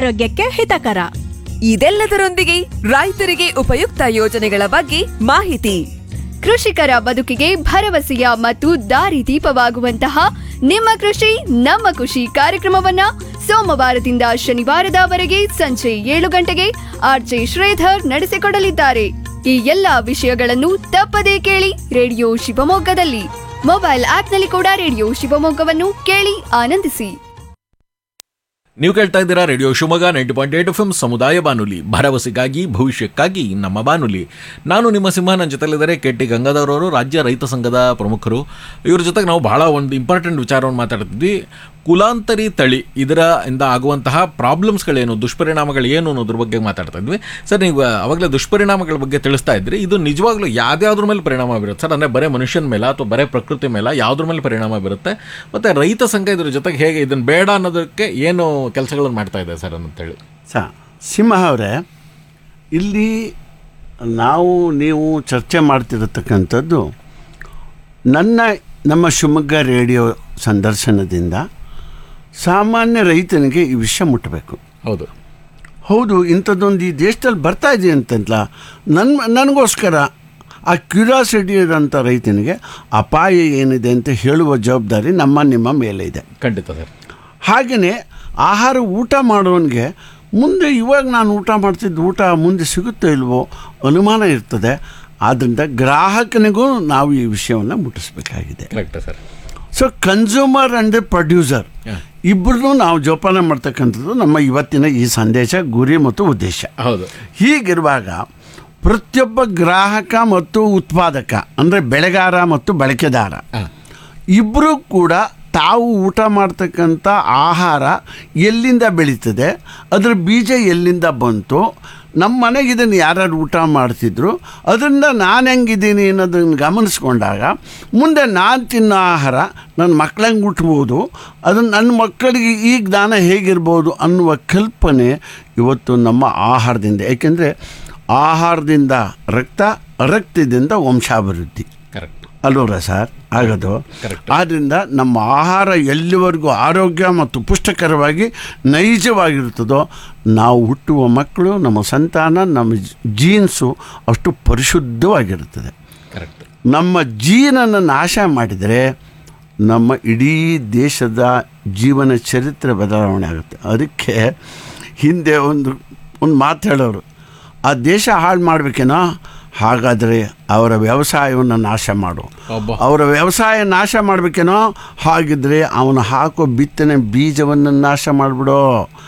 ಆರೋಗ್ಯಕ್ಕೆ ಹಿತಕರ ಇದೆಲ್ಲದರೊಂದಿಗೆ ರೈತರಿಗೆ ಉಪಯುಕ್ತ ಯೋಜನೆಗಳ ಬಗ್ಗೆ ಮಾಹಿತಿ ಕೃಷಿಕರ ಬದುಕಿಗೆ ಭರವಸೆಯ ಮತ್ತು ದಾರಿದೀಪವಾಗುವಂತಹ ನಿಮ್ಮ ಕೃಷಿ ನಮ್ಮ ಖುಷಿ ಕಾರ್ಯಕ್ರಮವನ್ನ ಸೋಮವಾರದಿಂದ ಶನಿವಾರದವರೆಗೆ ಸಂಜೆ ಏಳು ಗಂಟೆಗೆ ಆರ್ಜೆ ಶ್ರೀಧರ್ ನಡೆಸಿಕೊಡಲಿದ್ದಾರೆ ಈ ಎಲ್ಲಾ ವಿಷಯಗಳನ್ನು ತಪ್ಪದೇ ಕೇಳಿ ರೇಡಿಯೋ ಶಿವಮೊಗ್ಗದಲ್ಲಿ ಮೊಬೈಲ್ ಆಪ್ನಲ್ಲಿ ಕೂಡ ರೇಡಿಯೋ ಶಿವಮೊಗ್ಗವನ್ನು ಕೇಳಿ ಆನಂದಿಸಿ ನೀವು ಕೇಳ್ತಾ ಇದ್ದೀರಾ radio Shivamogga ninety point eight F M ಸಮುದಾಯ ಬಾನುಲಿ ಭರವಸೆಗಾಗಿ ಭವಿಷ್ಯಕ್ಕಾಗಿ ನಮ್ಮ ಬಾನುಲಿ ನಾನು ನಿಮ್ಮ ಸಿಂಹ ನನ್ನ ಜೊತೆಲಿದ್ದಾರೆ ಕೆ ಟಿ ಗಂಗಾಧರ್ ಅವರು ರಾಜ್ಯ ರೈತ ಸಂಘದ ಪ್ರಮುಖರು ಇವ್ರ ಜೊತೆಗೆ ನಾವು ಬಹಳ ಒಂದು ಇಂಪಾರ್ಟೆಂಟ್ ವಿಚಾರವನ್ನು ಮಾತಾಡ್ತಿದ್ವಿ ಕುಲಾಂತರಿ ತಳಿ ಇದರ ಇಂದ ಆಗುವಂತಹ ಪ್ರಾಬ್ಲಮ್ಸ್ಗಳೇನು ದುಷ್ಪರಿಣಾಮಗಳು ಏನು ಅನ್ನೋದ್ರ ಬಗ್ಗೆ ಮಾತಾಡ್ತಾ ಇದ್ವಿ ಸರ್ ನೀವು ಅವಾಗಲೇ ದುಷ್ಪರಿಣಾಮಗಳ ಬಗ್ಗೆ ತಿಳಿಸ್ತಾ ಇದ್ರಿ ಇದು ನಿಜವಾಗ್ಲೂ ಯಾವ್ದಾವ್ದ್ರ ಮೇಲೆ ಪರಿಣಾಮ ಬೀರುತ್ತೆ ಸರ್ ಅಂದರೆ ಬರೇ ಮನುಷ್ಯನ ಮೇಲೆ ಅಥವಾ ಬರೇ ಪ್ರಕೃತಿ ಮೇಲೆ ಯಾವ್ದ್ರ ಮೇಲೆ ಪರಿಣಾಮ ಬೀರುತ್ತೆ ಮತ್ತು ರೈತ ಸಂಘ ಇದ್ರ ಜೊತೆಗೆ ಹೇಗೆ ಇದನ್ನು ಬೇಡ ಅನ್ನೋದಕ್ಕೆ ಏನು ಕೆಲಸಗಳನ್ನು ಮಾಡ್ತಾ ಇದೆ ಸರ್ ಅಂತೇಳಿ ಸ ಸಿಂಹ ಅವರೇ ಇಲ್ಲಿ ನಾವು ನೀವು ಚರ್ಚೆ ಮಾಡ್ತಿರತಕ್ಕಂಥದ್ದು ನನ್ನ ನಮ್ಮ ಶಿವಮೊಗ್ಗ ರೇಡಿಯೋ ಸಂದರ್ಶನದಿಂದ ಸಾಮಾನ್ಯ ರೈತನಿಗೆ ಈ ವಿಷಯ ಮುಟ್ಟಬೇಕು ಹೌದು ಹೌದು ಇಂಥದ್ದೊಂದು ಈ ದೇಶದಲ್ಲಿ ಬರ್ತಾ ಇದೆ ಅಂತಂತಲ್ಲ ನನ್ನ ನನಗೋಸ್ಕರ ಆ ಕ್ಯೂರಿಯಾಸಿಟಿ ಇರೋಂಥ ರೈತನಿಗೆ ಅಪಾಯ ಏನಿದೆ ಅಂತ ಹೇಳುವ ಜವಾಬ್ದಾರಿ ನಮ್ಮ ನಿಮ್ಮ ಮೇಲೆ ಇದೆ ಖಂಡಿತ ಸರ್ ಹಾಗೆಯೇ ಆಹಾರ ಊಟ ಮಾಡೋನಿಗೆ ಮುಂದೆ ಇವಾಗ ನಾನು ಊಟ ಮಾಡ್ತಿದ್ದು ಊಟ ಮುಂದೆ ಸಿಗುತ್ತೋ ಇಲ್ವೋ ಅನುಮಾನ ಇರ್ತದೆ ಆದ್ದರಿಂದ ಗ್ರಾಹಕನಿಗೂ ನಾವು ಈ ವಿಷಯವನ್ನು ಮುಟ್ಟಿಸ್ಬೇಕಾಗಿದೆ correct sir so consumer and producer Yeah. ಇಬ್ಬರನ್ನೂ ನಾವು ಜೋಪಾನ ಮಾಡ್ತಕ್ಕಂಥದ್ದು ನಮ್ಮ ಇವತ್ತಿನ ಈ ಸಂದೇಶ ಗುರಿ ಮತ್ತು ಉದ್ದೇಶ ಹೌದು ಹೀಗಿರುವಾಗ ಪ್ರತಿಯೊಬ್ಬ ಗ್ರಾಹಕ ಮತ್ತು ಉತ್ಪಾದಕ ಅಂದರೆ ಬೆಳೆಗಾರ ಮತ್ತು ಬಳಕೆದಾರ ಹಾಂ ಇಬ್ಬರೂ ಕೂಡ ತಾವು ಊಟ ಮಾಡ್ತಕ್ಕಂಥ ಆಹಾರ ಎಲ್ಲಿಂದ ಬೆಳೀತದೆ ಅದರ ಬೀಜ ಎಲ್ಲಿಂದ ಬಂತು ನಮ್ಮ ಮನೆಗೆ ಇದನ್ನು ಯಾರ್ಯಾರು ಊಟ ಮಾಡ್ತಿದ್ರು ಅದರಿಂದ ನಾನು ಹೆಂಗಿದ್ದೀನಿ ಅನ್ನೋದನ್ನು ಗಮನಿಸ್ಕೊಂಡಾಗ ಮುಂದೆ ನಾನು ತಿನ್ನೋ ಆಹಾರ ನನ್ನ ಮಕ್ಕಳಂಗೆ ಹುಟ್ಬೋದು ಅದನ್ನು ನನ್ನ ಮಕ್ಕಳಿಗೆ ಈಗ ದಾನ ಹೇಗಿರ್ಬೋದು ಅನ್ನುವ ಕಲ್ಪನೆ ಇವತ್ತು ನಮ್ಮ ಆಹಾರದಿಂದ ಏಕೆಂದರೆ ಆಹಾರದಿಂದ ರಕ್ತ ರಕ್ತದಿಂದ ವಂಶಾಭಿವೃದ್ಧಿ ಕರೆಕ್ಟ್ ಅಲ್ವರ ಸರ್ ಆಗೋದು Correct. ಆದ್ದರಿಂದ ನಮ್ಮ ಆಹಾರ ಎಲ್ಲಿವರೆಗೂ ಆರೋಗ್ಯ ಮತ್ತು ಪುಷ್ಟಕರವಾಗಿ ನೈಜವಾಗಿರ್ತದೋ ನಾವು ಹುಟ್ಟುವ ಮಕ್ಕಳು ನಮ್ಮ ಸಂತಾನ ನಮ್ಮ ಜೀನ್ಸು ಅಷ್ಟು ಪರಿಶುದ್ಧವಾಗಿರುತ್ತದೆ ಕರೆಕ್ಟ್ ನಮ್ಮ ಜೀನನ್ನು ನಾಶ ಮಾಡಿದರೆ ನಮ್ಮ ಇಡೀ ದೇಶದ ಜೀವನ ಚರಿತ್ರೆ ಬದಲಾವಣೆ ಆಗುತ್ತೆ ಅದಕ್ಕೆ ಹಿಂದೆ ಒಂದು ಒಂದು ಮಾತು ಹೇಳೋರು ಆ ದೇಶ ಹಾಳು ಮಾಡಬೇಕೇನೋ ಹಾಗಾದರೆ ಅವರ ವ್ಯವಸಾಯವನ್ನು ನಾಶ ಮಾಡು ಒಬ್ಬ. ಅವರ ವ್ಯವಸಾಯ ನಾಶ ಮಾಡಬೇಕೇನೋ ಹಾಗಿದ್ರೆ ಅವನು ಹಾಕೋ ಬಿತ್ತನೆ ಬೀಜವನ್ನು ನಾಶ ಮಾಡಿಬಿಡೋ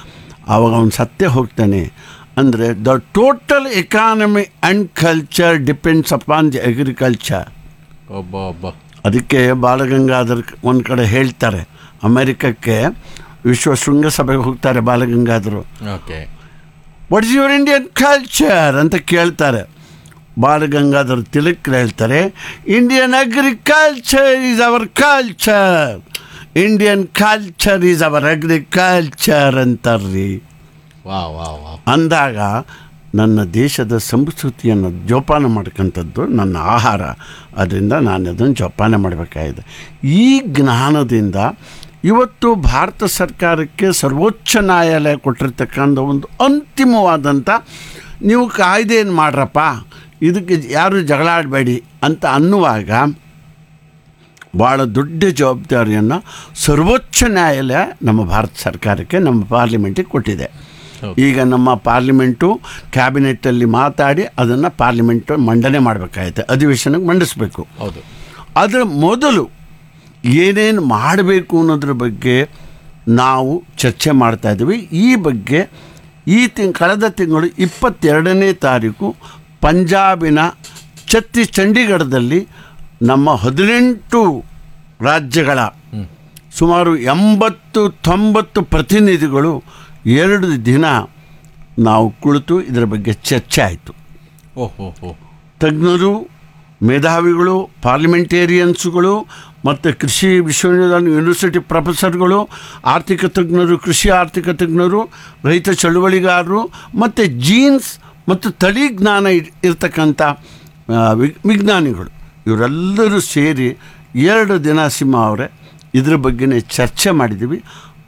ಆವಾಗ ಅವನು ಸತ್ತೇ ಹೋಗ್ತಾನೆ ಅಂದರೆ the total economy and culture depends upon the agriculture ಒಬ್ಬ ಒಬ್ಬ ಅದಕ್ಕೆ ಬಾಲಗಂಗಾಧರ್ ಒಂದು ಕಡೆ ಹೇಳ್ತಾರೆ ಅಮೆರಿಕಕ್ಕೆ ವಿಶ್ವ ಶೃಂಗಸಭೆಗೆ ಹೋಗ್ತಾರೆ Balagangadhar okay what is your Indian culture ಅಂತ ಕೇಳ್ತಾರೆ ಬಾಲಗಂಗಾಧರ್ ತಿಲಕ್ ಹೇಳ್ತಾರೆ Indian agriculture is our culture Indian culture is our agriculture ಅಂತಾರ್ರಿ ವಾ ವಾ ವಾ ಅಂದಾಗ ನನ್ನ ದೇಶದ ಸಂಸ್ಕೃತಿಯನ್ನು ಜೋಪಾನ ಮಾಡ್ಕೊಂಥದ್ದು ನನ್ನ ಆಹಾರ ಅದರಿಂದ ನಾನು ಅದನ್ನು ಜೋಪಾನ ಮಾಡಬೇಕಾಗಿದೆ ಈ ಜ್ಞಾನದಿಂದ ಇವತ್ತು ಭಾರತ ಸರ್ಕಾರಕ್ಕೆ ಸರ್ವೋಚ್ಚ ನ್ಯಾಯಾಲಯ ಕೊಟ್ಟಿರ್ತಕ್ಕಂಥ ಒಂದು ಅಂತಿಮವಾದಂಥ ನೀವು ಕಾಯ್ದೆಯನ್ನು ಮಾಡ್ರಪ್ಪ ಇದಕ್ಕೆ ಯಾರು ಜಗಳ ಆಡಬೇಡಿ ಅಂತ ಅನ್ನುವಾಗ ಭಾಳ ದೊಡ್ಡ ಜವಾಬ್ದಾರಿಯನ್ನು ಸರ್ವೋಚ್ಚ ನ್ಯಾಯಾಲಯ ನಮ್ಮ ಭಾರತ ಸರ್ಕಾರಕ್ಕೆ ನಮ್ಮ ಪಾರ್ಲಿಮೆಂಟಿಗೆ ಕೊಟ್ಟಿದೆ ಈಗ ನಮ್ಮ ಪಾರ್ಲಿಮೆಂಟು ಕ್ಯಾಬಿನೆಟ್ಟಲ್ಲಿ ಮಾತಾಡಿ ಅದನ್ನು ಪಾರ್ಲಿಮೆಂಟ್ ಮಂಡನೆ ಮಾಡಬೇಕಾಗುತ್ತೆ ಅಧಿವೇಶನಕ್ಕೆ ಮಂಡಿಸಬೇಕು ಹೌದು ಅದರ ಮೊದಲು ಏನೇನು ಮಾಡಬೇಕು ಅನ್ನೋದ್ರ ಬಗ್ಗೆ ನಾವು ಚರ್ಚೆ ಮಾಡ್ತಾ ಇದ್ದೀವಿ ಈ ಬಗ್ಗೆ ಈ ತಿಂಗ್ ಕಳೆದ ತಿಂಗಳು ಇಪ್ಪತ್ತೆರಡನೇ ತಾರೀಕು ಪಂಜಾಬಿನ ಛತ್ತಿ ಚಂಡೀಗಢದಲ್ಲಿ ನಮ್ಮ ಹದಿನೆಂಟು ರಾಜ್ಯಗಳ ಸುಮಾರು ಎಂಬತ್ತು ತೊಂಬತ್ತು ಪ್ರತಿನಿಧಿಗಳು ಎರಡು ದಿನ ನಾವು ಕುಳಿತು ಇದರ ಬಗ್ಗೆ ಚರ್ಚೆ ಆಯಿತು ಓಹ್ ಓಹ್ ಓಹ್ ತಜ್ಞರು ಮೇಧಾವಿಗಳು ಪಾರ್ಲಿಮೆಂಟೇರಿಯನ್ಸ್ಗಳು ಮತ್ತು ಕೃಷಿ ವಿಶ್ವವಿದ್ಯಾಲಯ ಯೂನಿವರ್ಸಿಟಿ ಪ್ರೊಫೆಸರ್ಗಳು ಆರ್ಥಿಕ ತಜ್ಞರು ಕೃಷಿ ಆರ್ಥಿಕ ತಜ್ಞರು ರೈತ ಚಳುವಳಿಗಾರರು ಮತ್ತು ಜೀನ್ಸ್ ಮತ್ತು ತಳಿ ಜ್ಞಾನ ಇರ್- ಇರ್ತಕ್ಕಂಥ ಆ, ವಿಗ್- ವಿಜ್ಞಾನಿಗಳು ಇವರೆಲ್ಲರೂ ಸೇರಿ ಎರಡು ದಿನ ಸಿಂಹ ಅವರೇ ಇದ್ರ ಬಗ್ಗೆನೇ ಚರ್ಚೆ ಮಾಡಿದ್ದೀವಿ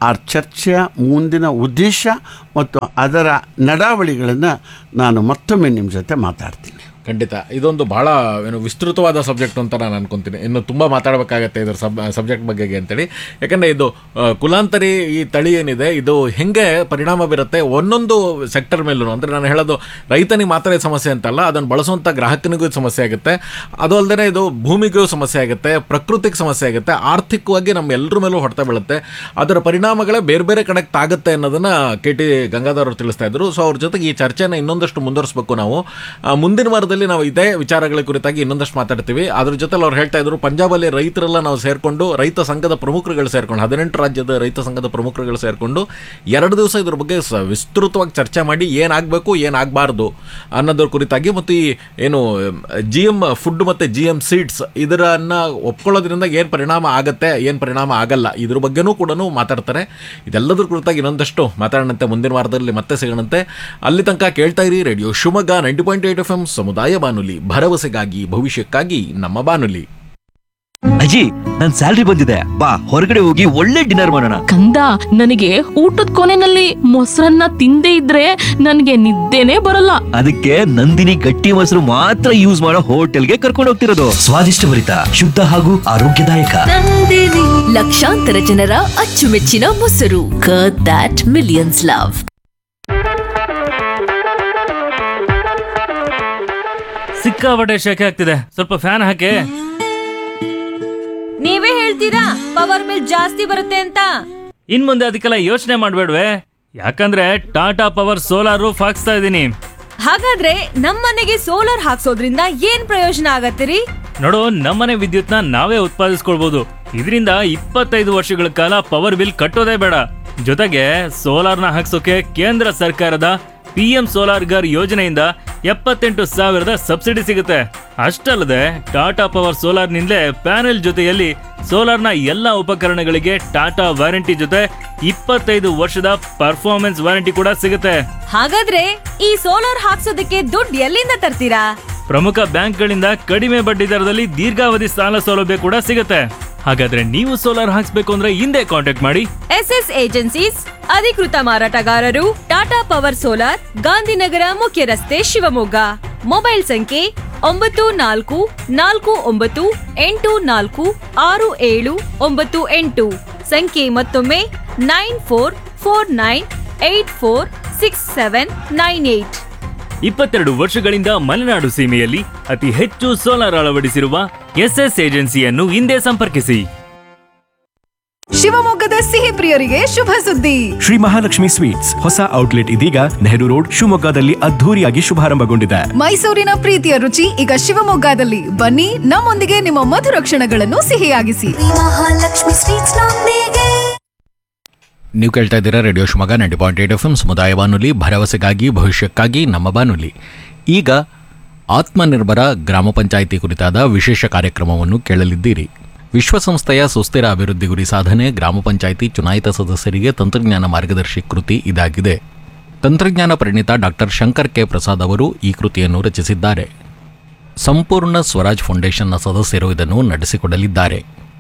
ಆ ಚರ್ಚೆಯ ಮುಂದಿನ ಉದ್ದೇಶ ಮತ್ತು ಅದರ ನಡಾವಳಿಗಳನ್ನು ನಾನು ಮತ್ತೊಮ್ಮೆ ನಿಮ್ಮ ಜೊತೆ ಮಾತಾಡ್ತೀನಿ ಖಂಡಿತ ಇದೊಂದು ಬಹಳ ಏನು ವಿಸ್ತೃತವಾದ ಸಬ್ಜೆಕ್ಟ್ ಅಂತ ನಾನು ಅನ್ಕೊಂತೀನಿ ಇನ್ನು ತುಂಬ ಮಾತಾಡಬೇಕಾಗತ್ತೆ ಇದ್ರ ಸಬ್ ಸಬ್ಜೆಕ್ಟ್ ಬಗ್ಗೆ ಅಂತೇಳಿ ಯಾಕಂದರೆ ಇದು ಆ, ಕುಲಾಂತರಿ ಈ ತಳಿ ಏನಿದೆ ಇದು ಹೆಂಗೆ ಪರಿಣಾಮ ಬೀರುತ್ತೆ ಒಂದೊಂದು ಸೆಕ್ಟರ್ ಮೇಲೂ ಅಂದರೆ ನಾನು ಹೇಳೋದು ರೈತನಿಗೆ ಮಾತ್ರ ಇದು ಸಮಸ್ಯೆ ಅಂತಲ್ಲ ಅದನ್ನು ಬಳಸುವಂಥ ಗ್ರಾಹಕನಿಗೂ ಇದು ಸಮಸ್ಯೆ ಆಗುತ್ತೆ ಅದು ಅಲ್ಲದೆ ಇದು ಭೂಮಿಗೂ ಸಮಸ್ಯೆ ಆಗುತ್ತೆ ಪ್ರಕೃತಿಗೆ ಸಮಸ್ಯೆ ಆಗುತ್ತೆ ಆರ್ಥಿಕವಾಗಿ ನಮ್ಮ ಎಲ್ಲರ ಮೇಲೂ ಹೊಡೆತ ಬೀಳುತ್ತೆ ಅದರ ಪರಿಣಾಮಗಳೇ ಬೇರೆ ಬೇರೆ ಕಡೆಗೆ ತಾಗುತ್ತೆ ಅನ್ನೋದನ್ನ ಕೆ ಟಿ ಗಂಗಾಧರ್ ಅವರು ತಿಳಿಸ್ತಾ ಇದ್ರು ಸೊ ಅವ್ರ ಜೊತೆಗೆ ಈ ಚರ್ಚೆನ ಇನ್ನೊಂದಷ್ಟು ಮುಂದುವರಿಸಬೇಕು ನಾವು ಆ, ಮುಂದಿನ ವಾರದಲ್ಲಿ ನಾವು ಇದೇ ವಿಚಾರಗಳ ಕುರಿತಾಗಿ ಇನ್ನೊಂದಷ್ಟು ಮಾತಾಡ್ತೀವಿ ಅದ್ರ ಜೊತೆಲಿ ಅವ್ರು ಹೇಳ್ತಾ ಇದ್ರು ಪಂಜಾಬಲ್ಲಿ ರೈತರೆಲ್ಲ ನಾವು ಸೇರ್ಕೊಂಡು ರೈತ ಸಂಘದ ಪ್ರಮುಖರುಗಳು ಸೇರ್ಕೊಂಡು ಹದಿನೆಂಟು ರಾಜ್ಯದ ರೈತ ಸಂಘದ ಪ್ರಮುಖರುಗಳು ಸೇರ್ಕೊಂಡು ಎರಡು ದಿವಸ ಇದ್ರ ಬಗ್ಗೆ ಸ- ವಿಸ್ತೃತವಾಗಿ ಚರ್ಚೆ ಮಾಡಿ ಏನಾಗಬೇಕು ಏನಾಗಬಾರ್ದು ಅನ್ನೋದ್ರ ಕುರಿತಾಗಿ ಮತ್ತು ಈ ಏನು ಜಿ ಎಮ್ ಫುಡ್ ಮತ್ತು ಜಿ ಎಮ್ ಸೀಡ್ಸ್ ಇದರನ್ನ ಒಪ್ಕೊಳ್ಳೋದ್ರಿಂದ ಏನು ಪರಿಣಾಮ ಆಗತ್ತೆ ಏನು ಪರಿಣಾಮ ಆಗಲ್ಲ ಇದ್ರ ಬಗ್ಗೆನೂ ಕೂಡ ಮಾತಾಡ್ತಾರೆ ಇದೆಲ್ಲದ್ರ ಕುರಿತಾಗಿ ಇನ್ನೊಂದಷ್ಟು ಮಾತಾಡೋಣಂತೆ ಮುಂದಿನ ವಾರದಲ್ಲಿ ಮತ್ತೆ ಸಿಗೋಣಂತೆ ಅಲ್ಲಿ ತನಕ ಕೇಳ್ತಾ ಇರಿ radio Shivamogga ninety point eight F M ಸಮುದಾಯ ಬಾನುಲಿ ಭರವಸೆಗಾಗಿ ಭವಿಷ್ಯಕ್ಕಾಗಿ ನಮ್ಮ ಬಾನುಲಿ ಅಜ್ಜಿ ನನ್ ಸ್ಯಾಲ್ರಿ ಬಂದಿದೆ ಬಾ ಹೊರಗಡೆ ಹೋಗಿ ಒಳ್ಳೆ ಡಿನ್ನರ್ ಮಾಡೋಣ ಕಂದ ನನಗೆ ಊಟದ ಕೊನೆನಲ್ಲಿ ಮೊಸರನ್ನ ತಿಂದೇ ಇದ್ರೆ ನನಗೆ ನಿದ್ದೆನೇ ಬರಲ್ಲ ಅದಕ್ಕೆ ನಂದಿನಿ ಗಟ್ಟಿ ಮೊಸರು ಮಾತ್ರ ಯೂಸ್ ಮಾಡೋ ಹೋಟೆಲ್ಗೆ ಕರ್ಕೊಂಡು ಹೋಗ್ತಿರೋದು ಸ್ವಾದಿಷ್ಟಭರಿತ ಶುದ್ಧ ಹಾಗೂ ಆರೋಗ್ಯದಾಯಕ ಲಕ್ಷಾಂತರ ಜನರ ಅಚ್ಚುಮೆಚ್ಚಿನ ಮೊಸರು ಕರ್ಡ್ ದಟ್ ಮಿಲಿಯನ್ಸ್ ಲವ್ ಸಿಕ್ಕಾಪಟ್ಟೆ ಶೆಕೆ ಆಗ್ತಿದೆ ಸ್ವಲ್ಪ ಫ್ಯಾನ್ ಹಾಕಿ ನೀವೇ ಹೇಳ್ತೀರಾ ಪವರ್ ಬಿಲ್ ಜಾಸ್ತಿ ಬರುತ್ತೆ ಅಂತ ಇನ್ ಮುಂದೆ ಅದಕ್ಕೆಲ್ಲ ಯೋಚನೆ ಮಾಡ್ಬೇಡ್ವೆ ಯಾಕಂದ್ರೆ ಟಾಟಾ ಪವರ್ ಸೋಲಾರ್ ರೂಫ್ ಹಾಕ್ಸ್ತಾ ಇದ್ದೀನಿ ಹಾಗಾದ್ರೆ ನಮ್ಮನೆಗೆ ಸೋಲಾರ್ ಹಾಕ್ಸೋದ್ರಿಂದ ಏನ್ ಪ್ರಯೋಜನ ಆಗತ್ತಿರಿ ನೋಡು ನಮ್ಮನೆ ವಿದ್ಯುತ್ನ ನಾವೇ ಉತ್ಪಾದಿಸ್ಕೊಳ್ಬಹುದು ಇದರಿಂದ ಇಪ್ಪತ್ತೈದು ವರ್ಷಗಳ ಕಾಲ ಪವರ್ ಬಿಲ್ ಕಟ್ಟೋದೇ ಬೇಡ ಜೊತೆಗೆ ಸೋಲಾರ್ನ ಹಾಕ್ಸೋಕೆ ಕೇಂದ್ರ ಸರ್ಕಾರದ ಪಿ ಎಂ ಸೋಲಾರ್ ಗರ್ ಯೋಜನೆಯಿಂದ ಎಪ್ಪತ್ತೆಂಟು ಸಾವಿರದ ಸಬ್ಸಿಡಿ ಸಿಗುತ್ತೆ ಅಷ್ಟಲ್ಲದೆ ಟಾಟಾ ಪವರ್ ಸೋಲಾರ್ನಿಂದಲೇ ಪ್ಯಾನೆಲ್ ಜೊತೆಯಲ್ಲಿ ಸೋಲಾರ್ನ ಎಲ್ಲ ಉಪಕರಣಗಳಿಗೆ ಟಾಟಾ ವಾರಂಟಿ ಜೊತೆ ಇಪ್ಪತ್ತೈದು ವರ್ಷದ ಪರ್ಫಾರ್ಮೆನ್ಸ್ ವಾರಂಟಿ ಕೂಡ ಸಿಗುತ್ತೆ ಹಾಗಾದ್ರೆ ಈ ಸೋಲಾರ್ ಹಾಕ್ಸೋದಕ್ಕೆ ದುಡ್ಡು ಎಲ್ಲಿಂದ ತರ್ತೀರಾ ಪ್ರಮುಖ ಬ್ಯಾಂಕ್ಗಳಿಂದ ಕಡಿಮೆ ಬಡ್ಡಿ ದರದಲ್ಲಿ ದೀರ್ಘಾವಧಿ ಸಾಲ ಸೌಲಭ್ಯ ಕೂಡ ಸಿಗುತ್ತೆ ಹಾಗಾದ್ರೆ ನೀವು ಸೋಲಾರ್ ಹಾಕ್ಸ್ಬೇಕು ಅಂದ್ರೆ ಹಿಂದೆ ಕಾಂಟ್ಯಾಕ್ಟ್ ಮಾಡಿ ಎಸ್ ಎಸ್ ಏಜೆನ್ಸೀಸ್ ಅಧಿಕೃತ ಮಾರಾಟಗಾರರು ಟಾಟಾ ಪವರ್ ಸೋಲಾರ್ ಗಾಂಧಿನಗರ ಮುಖ್ಯ ರಸ್ತೆ ಶಿವಮೊಗ್ಗ ಮೊಬೈಲ್ ಸಂಖ್ಯೆ ಒಂಬತ್ತು ನಾಲ್ಕು ನಾಲ್ಕು ಒಂಬತ್ತು ಎಂಟು ನಾಲ್ಕು ಆರು ಏಳು ಒಂಬತ್ತು ಎಂಟು ಸಂಖ್ಯೆ ಮತ್ತೊಮ್ಮೆ nine four four nine eight four six seven nine eight ಇಪ್ಪತ್ತೆರಡು ವರ್ಷಗಳಿಂದ ಮಲೆನಾಡು ಸೀಮೆಯಲ್ಲಿ ಅತಿ ಹೆಚ್ಚು ಸೋಲಾರ್ ಅಳವಡಿಸಿರುವ ಎಸ್ಎಸ್ ಏಜೆನ್ಸಿಯನ್ನು ಹಿಂದೆ ಸಂಪರ್ಕಿಸಿ ಶಿವಮೊಗ್ಗದ ಸಿಹಿ ಪ್ರಿಯರಿಗೆ ಶುಭ ಸುದ್ದಿ ಶ್ರೀ ಮಹಾಲಕ್ಷ್ಮಿ ಸ್ವೀಟ್ಸ್ ಹೊಸ ಔಟ್ಲೆಟ್ ಇದೀಗ ನೆಹರು ರೋಡ್ ಶಿವಮೊಗ್ಗದಲ್ಲಿ ಅದ್ಧೂರಿಯಾಗಿ ಶುಭಾರಂಭಗೊಂಡಿದೆ ಮೈಸೂರಿನ ಪ್ರೀತಿಯ ರುಚಿ ಈಗ ಶಿವಮೊಗ್ಗದಲ್ಲಿ ಬನ್ನಿ ನಮ್ಮೊಂದಿಗೆ ನಿಮ್ಮ ಮಧುರ ಕ್ಷಣಗಳನ್ನು ಸಿಹಿಯಾಗಿಸಿ ಮಹಾಲಕ್ಷ್ಮಿ ಸ್ವೀಟ್ಸ್ ನೀವು ಕೇಳ್ತಾ ಇದ್ದೀರಾ radio Shivamogga ninety point eight F M ಸಮುದಾಯ ಬಾನುಲಿ ಭರವಸೆಗಾಗಿ ಭವಿಷ್ಯಕ್ಕಾಗಿ ನಮ್ಮ ಬಾನುಲಿ ಈಗ ಆತ್ಮನಿರ್ಭರ ಗ್ರಾಮ ಪಂಚಾಯಿತಿ ಕುರಿತಾದ ವಿಶೇಷ ಕಾರ್ಯಕ್ರಮವನ್ನು ಕೇಳಲಿದ್ದೀರಿ ವಿಶ್ವಸಂಸ್ಥೆಯ ಸುಸ್ಥಿರ ಅಭಿವೃದ್ಧಿ ಗುರಿ ಸಾಧನೆ ಗ್ರಾಮ ಪಂಚಾಯಿತಿ ಚುನಾಯಿತ ಸದಸ್ಯರಿಗೆ ತಂತ್ರಜ್ಞಾನ ಮಾರ್ಗದರ್ಶಿ ಕೃತಿ ಇದಾಗಿದೆ ತಂತ್ರಜ್ಞಾನ ಪರಿಣಿತ ಡಾಕ್ಟರ್ ಶಂಕರ್ ಕೆ ಪ್ರಸಾದ್ ಅವರು ಈ ಕೃತಿಯನ್ನು ರಚಿಸಿದ್ದಾರೆ ಸಂಪೂರ್ಣ ಸ್ವರಾಜ್ ಫೌಂಡೇಶನ್ನ ಸದಸ್ಯರು ಇದನ್ನು ನಡೆಸಿಕೊಡಲಿದ್ದಾರೆ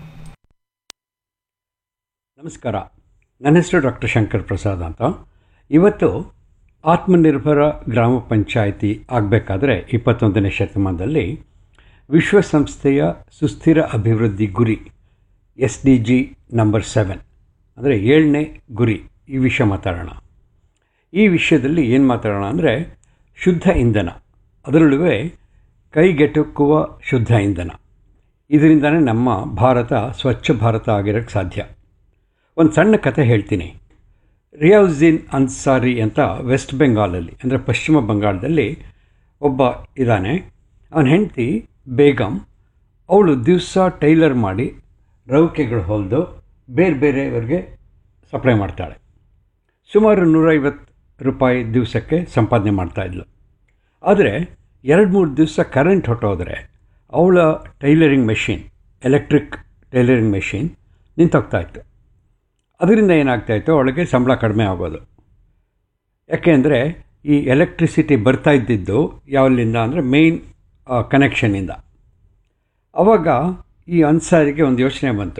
ನಮಸ್ಕಾರ ನನ್ನ ಹೆಸರು ಡಾಕ್ಟರ್ ಶಂಕರ್ ಪ್ರಸಾದ್ ಅಂತ ಇವತ್ತು ಆತ್ಮನಿರ್ಭರ ಗ್ರಾಮ ಪಂಚಾಯಿತಿ ಆಗಬೇಕಾದ್ರೆ ಇಪ್ಪತ್ತೊಂದನೇ ಶತಮಾನದಲ್ಲಿ ವಿಶ್ವಸಂಸ್ಥೆಯ ಸುಸ್ಥಿರ ಅಭಿವೃದ್ಧಿ ಗುರಿ S D G number seven ಅಂದರೆ ಏಳನೇ ಗುರಿ ಈ ವಿಷಯ ಮಾತಾಡೋಣ ಈ ವಿಷಯದಲ್ಲಿ ಏನು ಮಾತಾಡೋಣ ಅಂದರೆ ಶುದ್ಧ ಇಂಧನ ಅದರಲ್ಲೂ ಕೈಗೆಟುಕುವ ಶುದ್ಧ ಇಂಧನ ಇದರಿಂದನೇ ನಮ್ಮ ಭಾರತ ಸ್ವಚ್ಛ ಭಾರತ ಆಗಿರೋಕ್ಕೆ ಸಾಧ್ಯ ಒಂದು ಸಣ್ಣ ಕಥೆ ಹೇಳ್ತೀನಿ ರಿಯಾಜುದ್ದೀನ್ ಅನ್ಸಾರಿ ಅಂತ ವೆಸ್ಟ್ ಬೆಂಗಾಲಲ್ಲಿ ಅಂದರೆ ಪಶ್ಚಿಮ ಬಂಗಾಳದಲ್ಲಿ ಒಬ್ಬ ಇದ್ದಾನೆ ಅವನ ಹೆಂಡತಿ ಬೇಗಂ ಅವಳು ದಿವಸ ಟೈಲರ್ ಮಾಡಿ ರೌಕೆಗಳು ಹೊಲಿದು ಬೇರೆ ಬೇರೆಯವರಿಗೆ ಸಪ್ಲೈ ಮಾಡ್ತಾಳೆ ಸುಮಾರು ನೂರೈವತ್ತು ರೂಪಾಯಿ ದಿವಸಕ್ಕೆ ಸಂಪಾದನೆ ಮಾಡ್ತಾಯಿದ್ಲು ಆದರೆ ಎರಡು ಮೂರು ದಿವಸ ಕರೆಂಟ್ ಹೊಟ್ಟೋದ್ರೆ ಅವಳ tailoring machine electric tailoring machine ನಿಂತೋಗ್ತಾಯಿತ್ತು ಅದರಿಂದ ಏನಾಗ್ತಾಯಿತ್ತು ಅವಳಿಗೆ ಸಂಬಳ ಕಡಿಮೆ ಆಗೋದು ಯಾಕೆಂದರೆ ಈ ಎಲೆಕ್ಟ್ರಿಸಿಟಿ ಬರ್ತಾ ಇದ್ದಿದ್ದು ಯಾವಲ್ಲಿಂದ ಅಂದರೆ ಮೇಯ್ನ್ ಕನೆಕ್ಷನ್ನಿಂದ ಆವಾಗ ಈ ಅನ್ಸಾರಿಗೆ ಒಂದು ಯೋಚನೆ ಬಂತು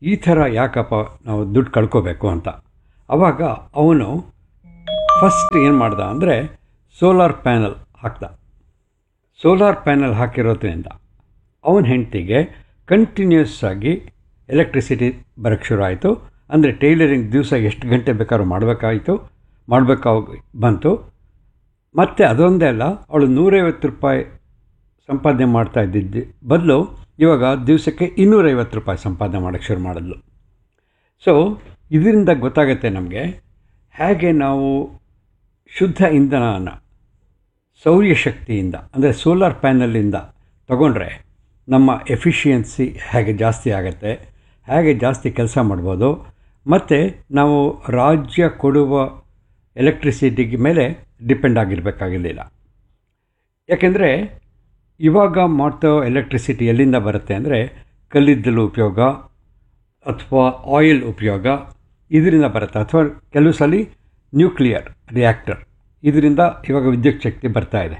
ಈ ಥರ ಯಾಕಪ್ಪ ನಾವು ದುಡ್ಡು ಕಳ್ಕೋಬೇಕು ಅಂತ ಆವಾಗ ಅವನು ಫಸ್ಟ್ ಏನು ಮಾಡ್ದ ಅಂದರೆ ಸೋಲಾರ್ ಪ್ಯಾನಲ್ ಹಾಕ್ದ ಸೋಲಾರ್ ಪ್ಯಾನಲ್ ಹಾಕಿರೋದ್ರಿಂದ ಅವನ ಹೆಂಡತಿಗೆ ಕಂಟಿನ್ಯೂಸ್ ಆಗಿ ಎಲೆಕ್ಟ್ರಿಸಿಟಿ ಬರೋಕ್ಕೆ ಶುರು ಆಯಿತು ಅಂದರೆ ಟೈಲರಿಂಗ್ ದಿವಸ ಎಷ್ಟು ಗಂಟೆ ಬೇಕಾದ್ರೂ ಮಾಡಬೇಕಾಯಿತು ಮಾಡಬೇಕಾಗಿ ಬಂತು ಮತ್ತು ಅದೊಂದೇ ಅಲ್ಲ ಅವಳು ನೂರೈವತ್ತು ರೂಪಾಯಿ ಸಂಪಾದನೆ ಮಾಡ್ತಾ ಇದ್ದಿದ್ದು ಬದಲು ಇವಾಗ ದಿವಸಕ್ಕೆ ಇನ್ನೂರೈವತ್ತು ರೂಪಾಯಿ ಸಂಪಾದನೆ ಮಾಡೋಕ್ಕೆ ಶುರು ಮಾಡಿದ್ಲು ಸೊ ಇದರಿಂದ ಗೊತ್ತಾಗುತ್ತೆ ನಮಗೆ ಹೇಗೆ ನಾವು ಶುದ್ಧ ಇಂಧನನ ಸೌರ್ಯಶಕ್ತಿಯಿಂದ ಅಂದರೆ ಸೋಲಾರ್ ಪ್ಯಾನಲಿಂದ ತಗೊಂಡ್ರೆ ನಮ್ಮ ಎಫಿಷಿಯನ್ಸಿ ಹೇಗೆ ಜಾಸ್ತಿ ಆಗುತ್ತೆ ಹೇಗೆ ಜಾಸ್ತಿ ಕೆಲಸ ಮಾಡ್ಬೋದು ಮತ್ತು ನಾವು ರಾಜ್ಯ ಕೊಡುವ ಎಲೆಕ್ಟ್ರಿಸಿಟಿಗೆ ಮೇಲೆ ಡಿಪೆಂಡ್ ಆಗಿರಬೇಕಾಗಿರಲಿಲ್ಲ ಯಾಕೆಂದರೆ ಇವಾಗ ಮಾಡ್ತಾ ಎಲೆಕ್ಟ್ರಿಸಿಟಿ ಎಲ್ಲಿಂದ ಬರುತ್ತೆ ಅಂದರೆ ಕಲ್ಲಿದ್ದಲು ಉಪಯೋಗ ಅಥವಾ ಆಯಿಲ್ ಉಪಯೋಗ ಇದರಿಂದ ಬರುತ್ತೆ ಅಥವಾ ಕೆಲವು ಸಲ ನ್ಯೂಕ್ಲಿಯರ್ ರಿಯಾಕ್ಟರ್ ಇದರಿಂದ ಇವಾಗ ವಿದ್ಯುತ್ ಶಕ್ತಿ ಬರ್ತಾ ಇದೆ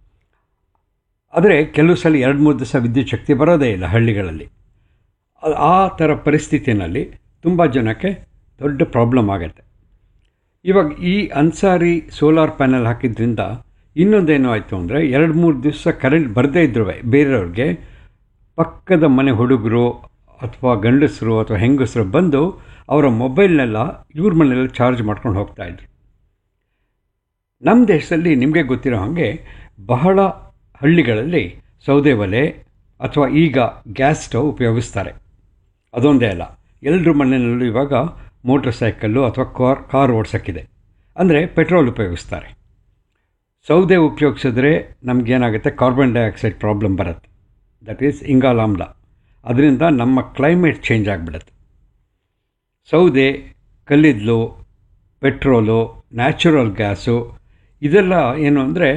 ಆದರೆ ಕೆಲವು ಸಲ ಎರಡು ಮೂರು ದಿವಸ ವಿದ್ಯುತ್ ಶಕ್ತಿ ಬರೋದೇ ಇಲ್ಲ ಹಳ್ಳಿಗಳಲ್ಲಿ ಆ- ಆ ಥರ ಪರಿಸ್ಥಿತಿನಲ್ಲಿ ತುಂಬ ಜನಕ್ಕೆ ದೊಡ್ಡ ಪ್ರಾಬ್ಲಮ್ ಆಗುತ್ತೆ ಇವಾಗ ಈ ಅನ್ಸಾರಿ ಸೋಲಾರ್ ಪ್ಯಾನೆಲ್ ಹಾಕಿದ್ರಿಂದ ಇನ್ನೊಂದೇನು ಆಯಿತು ಅಂದರೆ ಎರಡು ಮೂರು ದಿವಸ ಕರೆಂಟ್ ಬರದೇ ಇದ್ರೂ ಬೇರೆಯವ್ರಿಗೆ ಪಕ್ಕದ ಮನೆ ಹುಡುಗರು ಅಥವಾ ಗಂಡಸರು ಅಥವಾ ಹೆಂಗಸರು ಬಂದು ಅವರ ಮೊಬೈಲ್ನೆಲ್ಲ ಇವ್ರ ಮನೆಯಲ್ಲ ಚಾರ್ಜ್ ಮಾಡ್ಕೊಂಡು ಹೋಗ್ತಾಯಿದ್ರು ನಮ್ಮ ದೇಶದಲ್ಲಿ ನಿಮಗೆ ಗೊತ್ತಿರೋ ಹಾಗೆ ಬಹಳ ಹಳ್ಳಿಗಳಲ್ಲಿ ಸೌದೆ ಒಲೆ ಅಥವಾ ಈಗ ಗ್ಯಾಸ್ ಸ್ಟವ್ ಉಪಯೋಗಿಸ್ತಾರೆ ಅದೊಂದೇ ಅಲ್ಲ ಎಲ್ಲರ ಮನೆಯಲ್ಲೂ ಇವಾಗ ಮೋಟ್ರ್ ಸೈಕಲ್ಲು ಅಥವಾ ಕಾರ್ ಕಾರ್ ಓಡಿಸೋಕ್ಕಿದೆ ಅಂದರೆ ಪೆಟ್ರೋಲ್ ಉಪಯೋಗಿಸ್ತಾರೆ ಸೌದೆ ಉಪಯೋಗಿಸಿದ್ರೆ ನಮಗೇನಾಗುತ್ತೆ ಕಾರ್ಬನ್ ಡೈಆಕ್ಸೈಡ್ ಪ್ರಾಬ್ಲಮ್ ಬರುತ್ತೆ ದಟ್ ಈಸ್ ಇಂಗಾಲಾಮ್ಲ ಅದರಿಂದ ನಮ್ಮ ಕ್ಲೈಮೇಟ್ ಚೇಂಜ್ ಆಗಿಬಿಡುತ್ತೆ ಸೌದೆ ಕಲ್ಲಿದ್ದಲು ಪೆಟ್ರೋಲು ನ್ಯಾಚುರಲ್ ಗ್ಯಾಸು ಇದೆಲ್ಲ ಏನು ಅಂದರೆ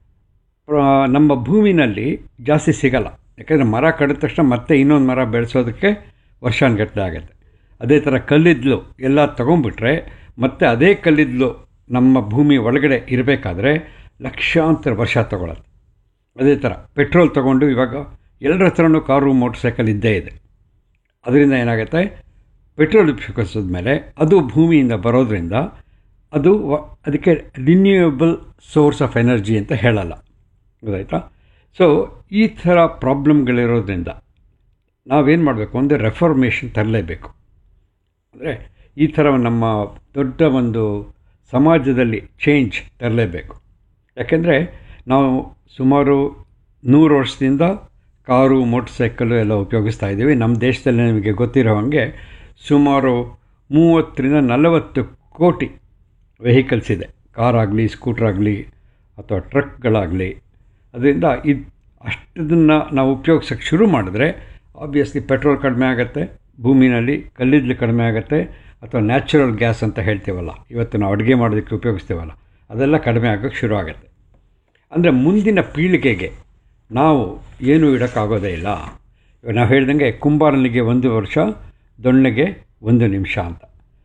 ನಮ್ಮ ಭೂಮಿನಲ್ಲಿ ಜಾಸ್ತಿ ಸಿಗಲ್ಲ ಯಾಕಂದರೆ ಮರ ಕಡಿದ ತಕ್ಷಣ ಮತ್ತೆ ಇನ್ನೊಂದು ಮರ ಬೆಳೆಸೋದಕ್ಕೆ ವರ್ಷಾನುಗಟ್ಟಲೆ ಆಗುತ್ತೆ ಅದೇ ಥರ ಕಲ್ಲಿದ್ದಲು ಎಲ್ಲ ತೊಗೊಂಬಿಟ್ರೆ ಮತ್ತೆ ಅದೇ ಕಲ್ಲಿದ್ದಲು ನಮ್ಮ ಭೂಮಿ ಒಳಗಡೆ ಇರಬೇಕಾದ್ರೆ ಲಕ್ಷಾಂತರ ವರ್ಷ ತಗೊಳತ್ತೆ ಅದೇ ಥರ ಪೆಟ್ರೋಲ್ ತೊಗೊಂಡು ಇವಾಗ ಎಲ್ಲರ ಹತ್ರನೂ ಕಾರು ಮೋಟ್ರ್ ಸೈಕಲ್ ಇದ್ದೇ ಇದೆ ಅದರಿಂದ ಏನಾಗುತ್ತೆ ಪೆಟ್ರೋಲ್ ಉಪಯೋಗಿಸಿದ ಮೇಲೆ ಅದು ಭೂಮಿಯಿಂದ ಬರೋದ್ರಿಂದ ಅದು ವ- ಅದಕ್ಕೆ ರಿನ್ಯೂಯಬಲ್ ಸೋರ್ಸ್ ಆಫ್ ಎನರ್ಜಿ ಅಂತ ಹೇಳಲ್ಲ ಗೊತ್ತಾಯ್ತಾ ಸೊ ಈ ಥರ ಪ್ರಾಬ್ಲಮ್ಗಳಿರೋದ್ರಿಂದ ನಾವೇನು ಮಾಡಬೇಕು ಅಂದರೆ ರೆಫಾರ್ಮೇಷನ್ ತರಲೇಬೇಕು ಅಂದರೆ ಈ ಥರ ನಮ್ಮ ದೊಡ್ಡ ಒಂದು ಸಮಾಜದಲ್ಲಿ ಚೇಂಜ್ ತರಲೇಬೇಕು ಯಾಕೆಂದರೆ ನಾವು ಸುಮಾರು ನೂರು ವರ್ಷದಿಂದ ಕಾರು ಮೋಟ್ರ್ ಸೈಕಲ್ಲು ಎಲ್ಲ ಉಪಯೋಗಿಸ್ತಾ ಇದ್ದೀವಿ ನಮ್ಮ ದೇಶದಲ್ಲಿ ನಿಮಗೆ ಗೊತ್ತಿರೋ ಹಾಗೆ ಸುಮಾರು ಮೂವತ್ತರಿಂದ ನಲವತ್ತು ಕೋಟಿ ವೆಹಿಕಲ್ಸ್ ಇದೆ ಕಾರ್ ಆಗಲಿ ಸ್ಕೂಟ್ರ್ ಆಗಲಿ ಅಥವಾ ಟ್ರಕ್ಗಳಾಗಲಿ ಅದರಿಂದ ಇದು ಅಷ್ಟದನ್ನು ನಾವು ಉಪಯೋಗಿಸೋಕ್ಕೆ ಶುರು ಮಾಡಿದ್ರೆ ಆಬ್ವಿಯಸ್ಲಿ ಪೆಟ್ರೋಲ್ ಕಡಿಮೆ ಆಗುತ್ತೆ ಭೂಮಿನಲ್ಲಿ ಕಲ್ಲಿದ್ದಲು ಕಡಿಮೆ ಆಗುತ್ತೆ ಅಥವಾ ನ್ಯಾಚುರಲ್ ಗ್ಯಾಸ್ ಅಂತ ಹೇಳ್ತೀವಲ್ಲ ಇವತ್ತು ನಾವು ಅಡುಗೆ ಮಾಡೋದಕ್ಕೆ ಉಪಯೋಗಿಸ್ತೀವಲ್ಲ ಅದೆಲ್ಲ ಕಡಿಮೆ ಆಗೋಕ್ಕೆ ಶುರು ಆಗುತ್ತೆ ಅಂದರೆ ಮುಂದಿನ ಪೀಳಿಗೆಗೆ ನಾವು ಏನೂ ಇಡೋಕ್ಕಾಗೋದೇ ಇಲ್ಲ ಇವಾಗ ನಾವು ಹೇಳ್ದಂಗೆ ಕುಂಬಾರನಿಗೆ ಒಂದು ವರ್ಷ ದೊಣ್ಣೆಗೆ ಒಂದು ನಿಮಿಷ ಅಂತ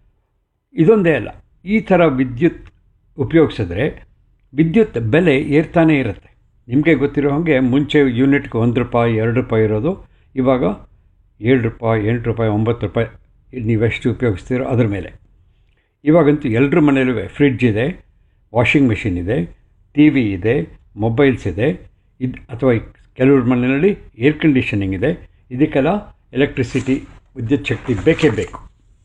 ಇದೊಂದೇ ಅಲ್ಲ ಈ ಥರ ವಿದ್ಯುತ್ ಉಪಯೋಗಿಸಿದ್ರೆ ವಿದ್ಯುತ್ ಬೆಲೆ ಏರ್ತಾನೇ ಇರುತ್ತೆ ನಿಮಗೆ ಗೊತ್ತಿರೋ ಹಾಗೆ ಮುಂಚೆ ಯೂನಿಟ್ಗೆ ಒಂದು ರೂಪಾಯಿ ಎರಡು ರೂಪಾಯಿ ಇರೋದು ಇವಾಗ ಏಳು ರೂಪಾಯಿ ಎಂಟು ರೂಪಾಯಿ ಒಂಬತ್ತು ರೂಪಾಯಿ ನೀವೆಷ್ಟು ಉಪಯೋಗಿಸ್ತೀರೋ ಅದ್ರ ಮೇಲೆ ಇವಾಗಂತೂ ಎಲ್ಲರ ಮನೇಲೂ ಫ್ರಿಡ್ಜ್ ಇದೆ ವಾಷಿಂಗ್ ಮೆಷಿನ್ ಇದೆ ಟಿ ವಿ ಇದೆ ಮೊಬೈಲ್ಸ್ ಇದೆ ಇದು ಅಥವಾ ಕೆಲವ್ರ ಮನೆಯಲ್ಲಿ ಏರ್ ಕಂಡೀಷನಿಂಗ್ ಇದೆ ಇದಕ್ಕೆಲ್ಲ ಎಲೆಕ್ಟ್ರಿಸಿಟಿ ವಿದ್ಯುತ್ ಶಕ್ತಿ ಬೇಕೇ ಬೇಕು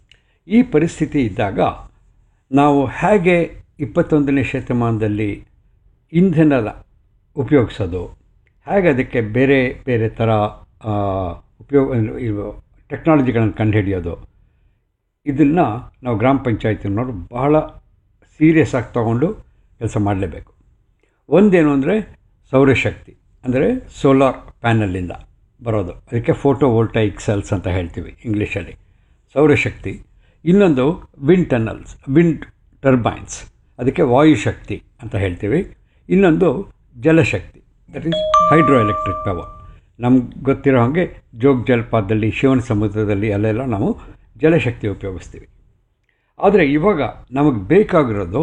ಈ ಪರಿಸ್ಥಿತಿ ಇದ್ದಾಗ ನಾವು ಹೇಗೆ ಇಪ್ಪತ್ತೊಂದನೇ ಶತಮಾನದಲ್ಲಿ ಇಂಧನದ ಉಪಯೋಗಿಸೋದು ಹೇಗೆ ಅದಕ್ಕೆ ಬೇರೆ ಬೇರೆ ಥರ ಆ, ಉಪಯೋಗ ಇವು ಟೆಕ್ನಾಲಜಿಗಳನ್ನು ಕಂಡುಹಿಡಿಯೋದು ಇದನ್ನು ನಾವು ಗ್ರಾಮ ಪಂಚಾಯತಿನವರು ಬಹಳ ಸೀರಿಯಸ್ ಆಗಿ ತಗೊಂಡು ಕೆಲಸ ಮಾಡಲೇಬೇಕು ಒಂದೇನು ಅಂದರೆ ಸೌರಶಕ್ತಿ ಅಂದರೆ ಸೋಲಾರ್ ಪ್ಯಾನಲ್ಲಿಂದ ಬರೋದು ಅದಕ್ಕೆ ಫೋಟೋ ವೋಲ್ಟೈಕ್ ಸೆಲ್ಸ್ ಅಂತ ಹೇಳ್ತೀವಿ ಇಂಗ್ಲೀಷಲ್ಲಿ ಸೌರಶಕ್ತಿ ಇನ್ನೊಂದು ವಿಂಡ್ ಟನಲ್ಸ್ ವಿಂಡ್ ಟರ್ಬೈನ್ಸ್ ಅದಕ್ಕೆ ವಾಯುಶಕ್ತಿ ಅಂತ ಹೇಳ್ತೀವಿ ಇನ್ನೊಂದು ಜಲಶಕ್ತಿ that is hydro electric power ನಮ್ಗೆ ಗೊತ್ತಿರೋ ಹಾಗೆ ಜೋಗ ಜಲಪಾತದಲ್ಲಿ ಶಿವನ ಸಮುದ್ರದಲ್ಲಿ ಅಲ್ಲೆಲ್ಲ ನಾವು ಜಲಶಕ್ತಿ ಉಪಯೋಗಿಸ್ತೀವಿ ಆದರೆ ಇವಾಗ ನಮಗೆ ಬೇಕಾಗಿರೋದು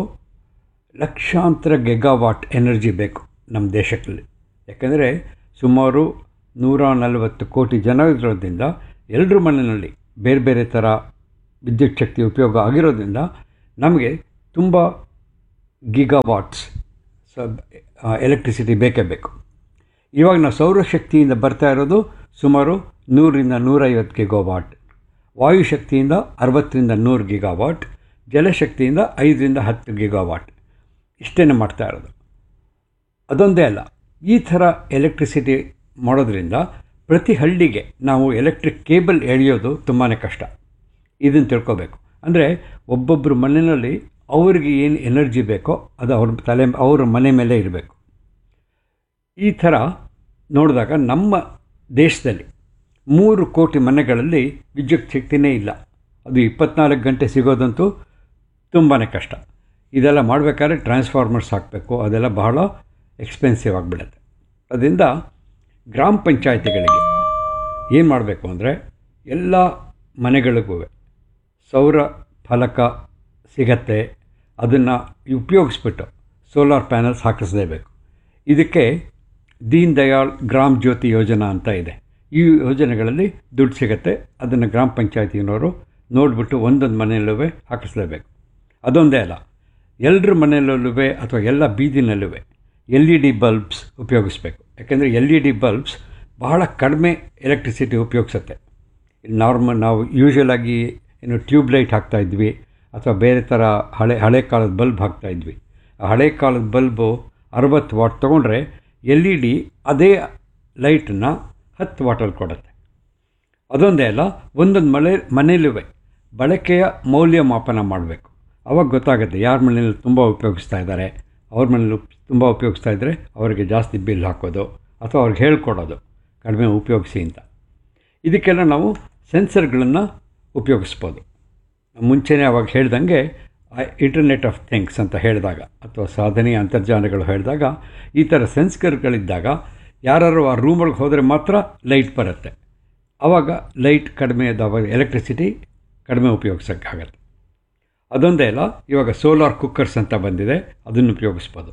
ಲಕ್ಷಾಂತರ ಗೆಗಾವಾಟ್ ಎನರ್ಜಿ ಬೇಕು ನಮ್ಮ ದೇಶದಲ್ಲಿ ಯಾಕಂದರೆ ಸುಮಾರು ನೂರ ನಲವತ್ತು ಕೋಟಿ ಜನ ಇರೋದ್ರಿಂದ ಎಲ್ಲರ ಮನೆಯಲ್ಲಿ ಬೇರೆ ಬೇರೆ ಥರ ವಿದ್ಯುತ್ ಶಕ್ತಿ ಉಪಯೋಗ ಆಗಿರೋದ್ರಿಂದ ನಮಗೆ ತುಂಬ ಗಿಗಾವಾಟ್ಸ್ ಸ ಎಲೆಕ್ಟ್ರಿಸಿಟಿ ಬೇಕೇ ಬೇಕು ಇವಾಗ ನಾವು ಸೌರಶಕ್ತಿಯಿಂದ ಬರ್ತಾ ಇರೋದು ಸುಮಾರು ನೂರರಿಂದ ನೂರೈವತ್ತು ಗಿಗಾವಾಟ್ ವಾಯುಶಕ್ತಿಯಿಂದ ಅರವತ್ತರಿಂದ ನೂರು ಗಿಗಾವಾಟ್ ಜಲಶಕ್ತಿಯಿಂದ ಐದರಿಂದ ಹತ್ತು ಗಿಗಾವಾಟ್ ಇಷ್ಟೇ ಮಾಡ್ತಾ ಇರೋದು ಅದೊಂದೇ ಅಲ್ಲ ಈ ಥರ ಎಲೆಕ್ಟ್ರಿಸಿಟಿ ಮಾಡೋದ್ರಿಂದ ಪ್ರತಿ ಹಳ್ಳಿಗೆ ನಾವು ಎಲೆಕ್ಟ್ರಿಕ್ ಕೇಬಲ್ ಎಳೆಯೋದು ತುಂಬಾ ಕಷ್ಟ ಇದನ್ನು ತಿಳ್ಕೊಬೇಕು ಅಂದರೆ ಒಬ್ಬೊಬ್ಬರು ಮನೆಯಲ್ಲಿ ಅವ್ರಿಗೆ ಏನು ಎನರ್ಜಿ ಬೇಕೋ ಅದು ಅವ್ರ ತಲೆ ಅವ್ರ ಮನೆ ಮೇಲೆ ಇರಬೇಕು ಈ ಥರ ನೋಡಿದಾಗ ನಮ್ಮ ದೇಶದಲ್ಲಿ ಮೂರು ಕೋಟಿ ಮನೆಗಳಲ್ಲಿ ವಿದ್ಯುತ್ ಶಕ್ತಿನೇ ಇಲ್ಲ ಅದು ಇಪ್ಪತ್ನಾಲ್ಕು ಗಂಟೆ ಸಿಗೋದಂತೂ ತುಂಬಾ ಕಷ್ಟ ಇದೆಲ್ಲ ಮಾಡಬೇಕಾದ್ರೆ ಟ್ರಾನ್ಸ್ಫಾರ್ಮರ್ಸ್ ಹಾಕಬೇಕು ಅದೆಲ್ಲ ಬಹಳ ಎಕ್ಸ್ಪೆನ್ಸಿವ್ ಆಗಿಬಿಡುತ್ತೆ ಅದರಿಂದ ಗ್ರಾಮ ಪಂಚಾಯತಿಗಳಿಗೆ ಏನು ಮಾಡಬೇಕು ಅಂದರೆ ಎಲ್ಲ ಮನೆಗಳಿಗೂ ಸೌರ ಫಲಕ ಸಿಗತ್ತೆ ಅದನ್ನು ಉಪಯೋಗಿಸ್ಬಿಟ್ಟು ಸೋಲಾರ್ ಪ್ಯಾನಲ್ಸ್ ಹಾಕಿಸಲೇಬೇಕು ಇದಕ್ಕೆ ದೀನ್ ದಯಾಳ್ ಗ್ರಾಮ್ ಜ್ಯೋತಿ ಯೋಜನಾ ಅಂತ ಇದೆ ಈ ಯೋಜನೆಗಳಲ್ಲಿ ದುಡ್ಡು ಸಿಗುತ್ತೆ ಅದನ್ನು ಗ್ರಾಮ ಪಂಚಾಯತಿನವರು ನೋಡಿಬಿಟ್ಟು ಒಂದೊಂದು ಮನೆಯಲ್ಲೂ ಹಾಕಿಸ್ಲೇಬೇಕು ಅದೊಂದೇ ಅಲ್ಲ ಎಲ್ಲರ ಮನೆಯಲ್ಲೂ ಅಥವಾ ಎಲ್ಲ ಬೀದಿನಲ್ಲೂ ಎಲ್ ಇ ಡಿ ಬಲ್ಬ್ಸ್ ಉಪಯೋಗಿಸ್ಬೇಕು ಯಾಕೆಂದರೆ ಎಲ್ ಇ ಡಿ ಬಲ್ಬ್ಸ್ ಬಹಳ ಕಡಿಮೆ ಎಲೆಕ್ಟ್ರಿಸಿಟಿ ಉಪಯೋಗಿಸುತ್ತೆ ನಾರ್ಮಲ್ ನಾವು ಯೂಶ್ವಲಾಗಿ ಏನು ಟ್ಯೂಬ್ ಲೈಟ್ ಹಾಕ್ತಾಯಿದ್ವಿ ಅಥವಾ ಬೇರೆ ಥರ ಹಳೆ ಹಳೆ ಕಾಲದ ಬಲ್ಬ್ ಹಾಕ್ತಾಯಿದ್ವಿ ಆ ಹಳೆ ಕಾಲದ ಬಲ್ಬು ಅರವತ್ತು ವಾಟ್ ತೊಗೊಂಡ್ರೆ ಎಲ್ ಇ ಡಿ ಅದೇ ಲೈಟನ್ನು ಹತ್ತು ವಾಟಲ್ಲಿ ಕೊಡುತ್ತೆ ಅದೊಂದೇ ಅಲ್ಲ ಒಂದೊಂದು ಮಳೆ ಮನೆಯಲ್ಲೂ ಬಳಕೆಯ ಮೌಲ್ಯಮಾಪನ ಮಾಡಬೇಕು ಅವಾಗ ಗೊತ್ತಾಗುತ್ತೆ ಯಾರ ಮನೇಲಿ ತುಂಬ ಉಪಯೋಗಿಸ್ತಾ ಇದ್ದಾರೆ ಅವ್ರ ಮನೇಲಿ ತುಂಬ ಉಪಯೋಗಿಸ್ತಾ ಇದ್ದರೆ ಅವರಿಗೆ ಜಾಸ್ತಿ ಬಿಲ್ ಹಾಕೋದು ಅಥವಾ ಅವ್ರಿಗೆ ಹೇಳ್ಕೊಡೋದು ಕಡಿಮೆ ಉಪಯೋಗಿಸಿ ಅಂತ ಇದಕ್ಕೆಲ್ಲ ನಾವು ಸೆನ್ಸರ್ಗಳನ್ನು ಉಪಯೋಗಿಸ್ಬೋದು ಮುಂಚೆನೇ ಅವಾಗ ಹೇಳ್ದಂಗೆ ಇಂಟರ್ನೆಟ್ ಆಫ್ ಥಿಂಗ್ಸ್ ಅಂತ ಹೇಳಿದಾಗ ಅಥವಾ ಸಾಧನೆಯ ಅಂತರ್ಜಾಲಗಳು ಹೇಳಿದಾಗ ಈ ಥರ ಸೆನ್ಸ್ಕರ್ಗಳಿದ್ದಾಗ ಯಾರು ಆ ರೂಮೊಳಗೆ ಹೋದರೆ ಮಾತ್ರ ಲೈಟ್ ಬರುತ್ತೆ ಆವಾಗ ಲೈಟ್ ಕಡಿಮೆ ಅದಾವಾಗ ಎಲೆಕ್ಟ್ರಿಸಿಟಿ ಕಡಿಮೆ ಉಪಯೋಗಿಸೋಕ್ಕಾಗತ್ತೆ ಅದೊಂದೇ ಅಲ್ಲ ಇವಾಗ ಸೋಲಾರ್ ಕುಕ್ಕರ್ಸ್ ಅಂತ ಬಂದಿದೆ ಅದನ್ನು ಉಪಯೋಗಿಸ್ಬೋದು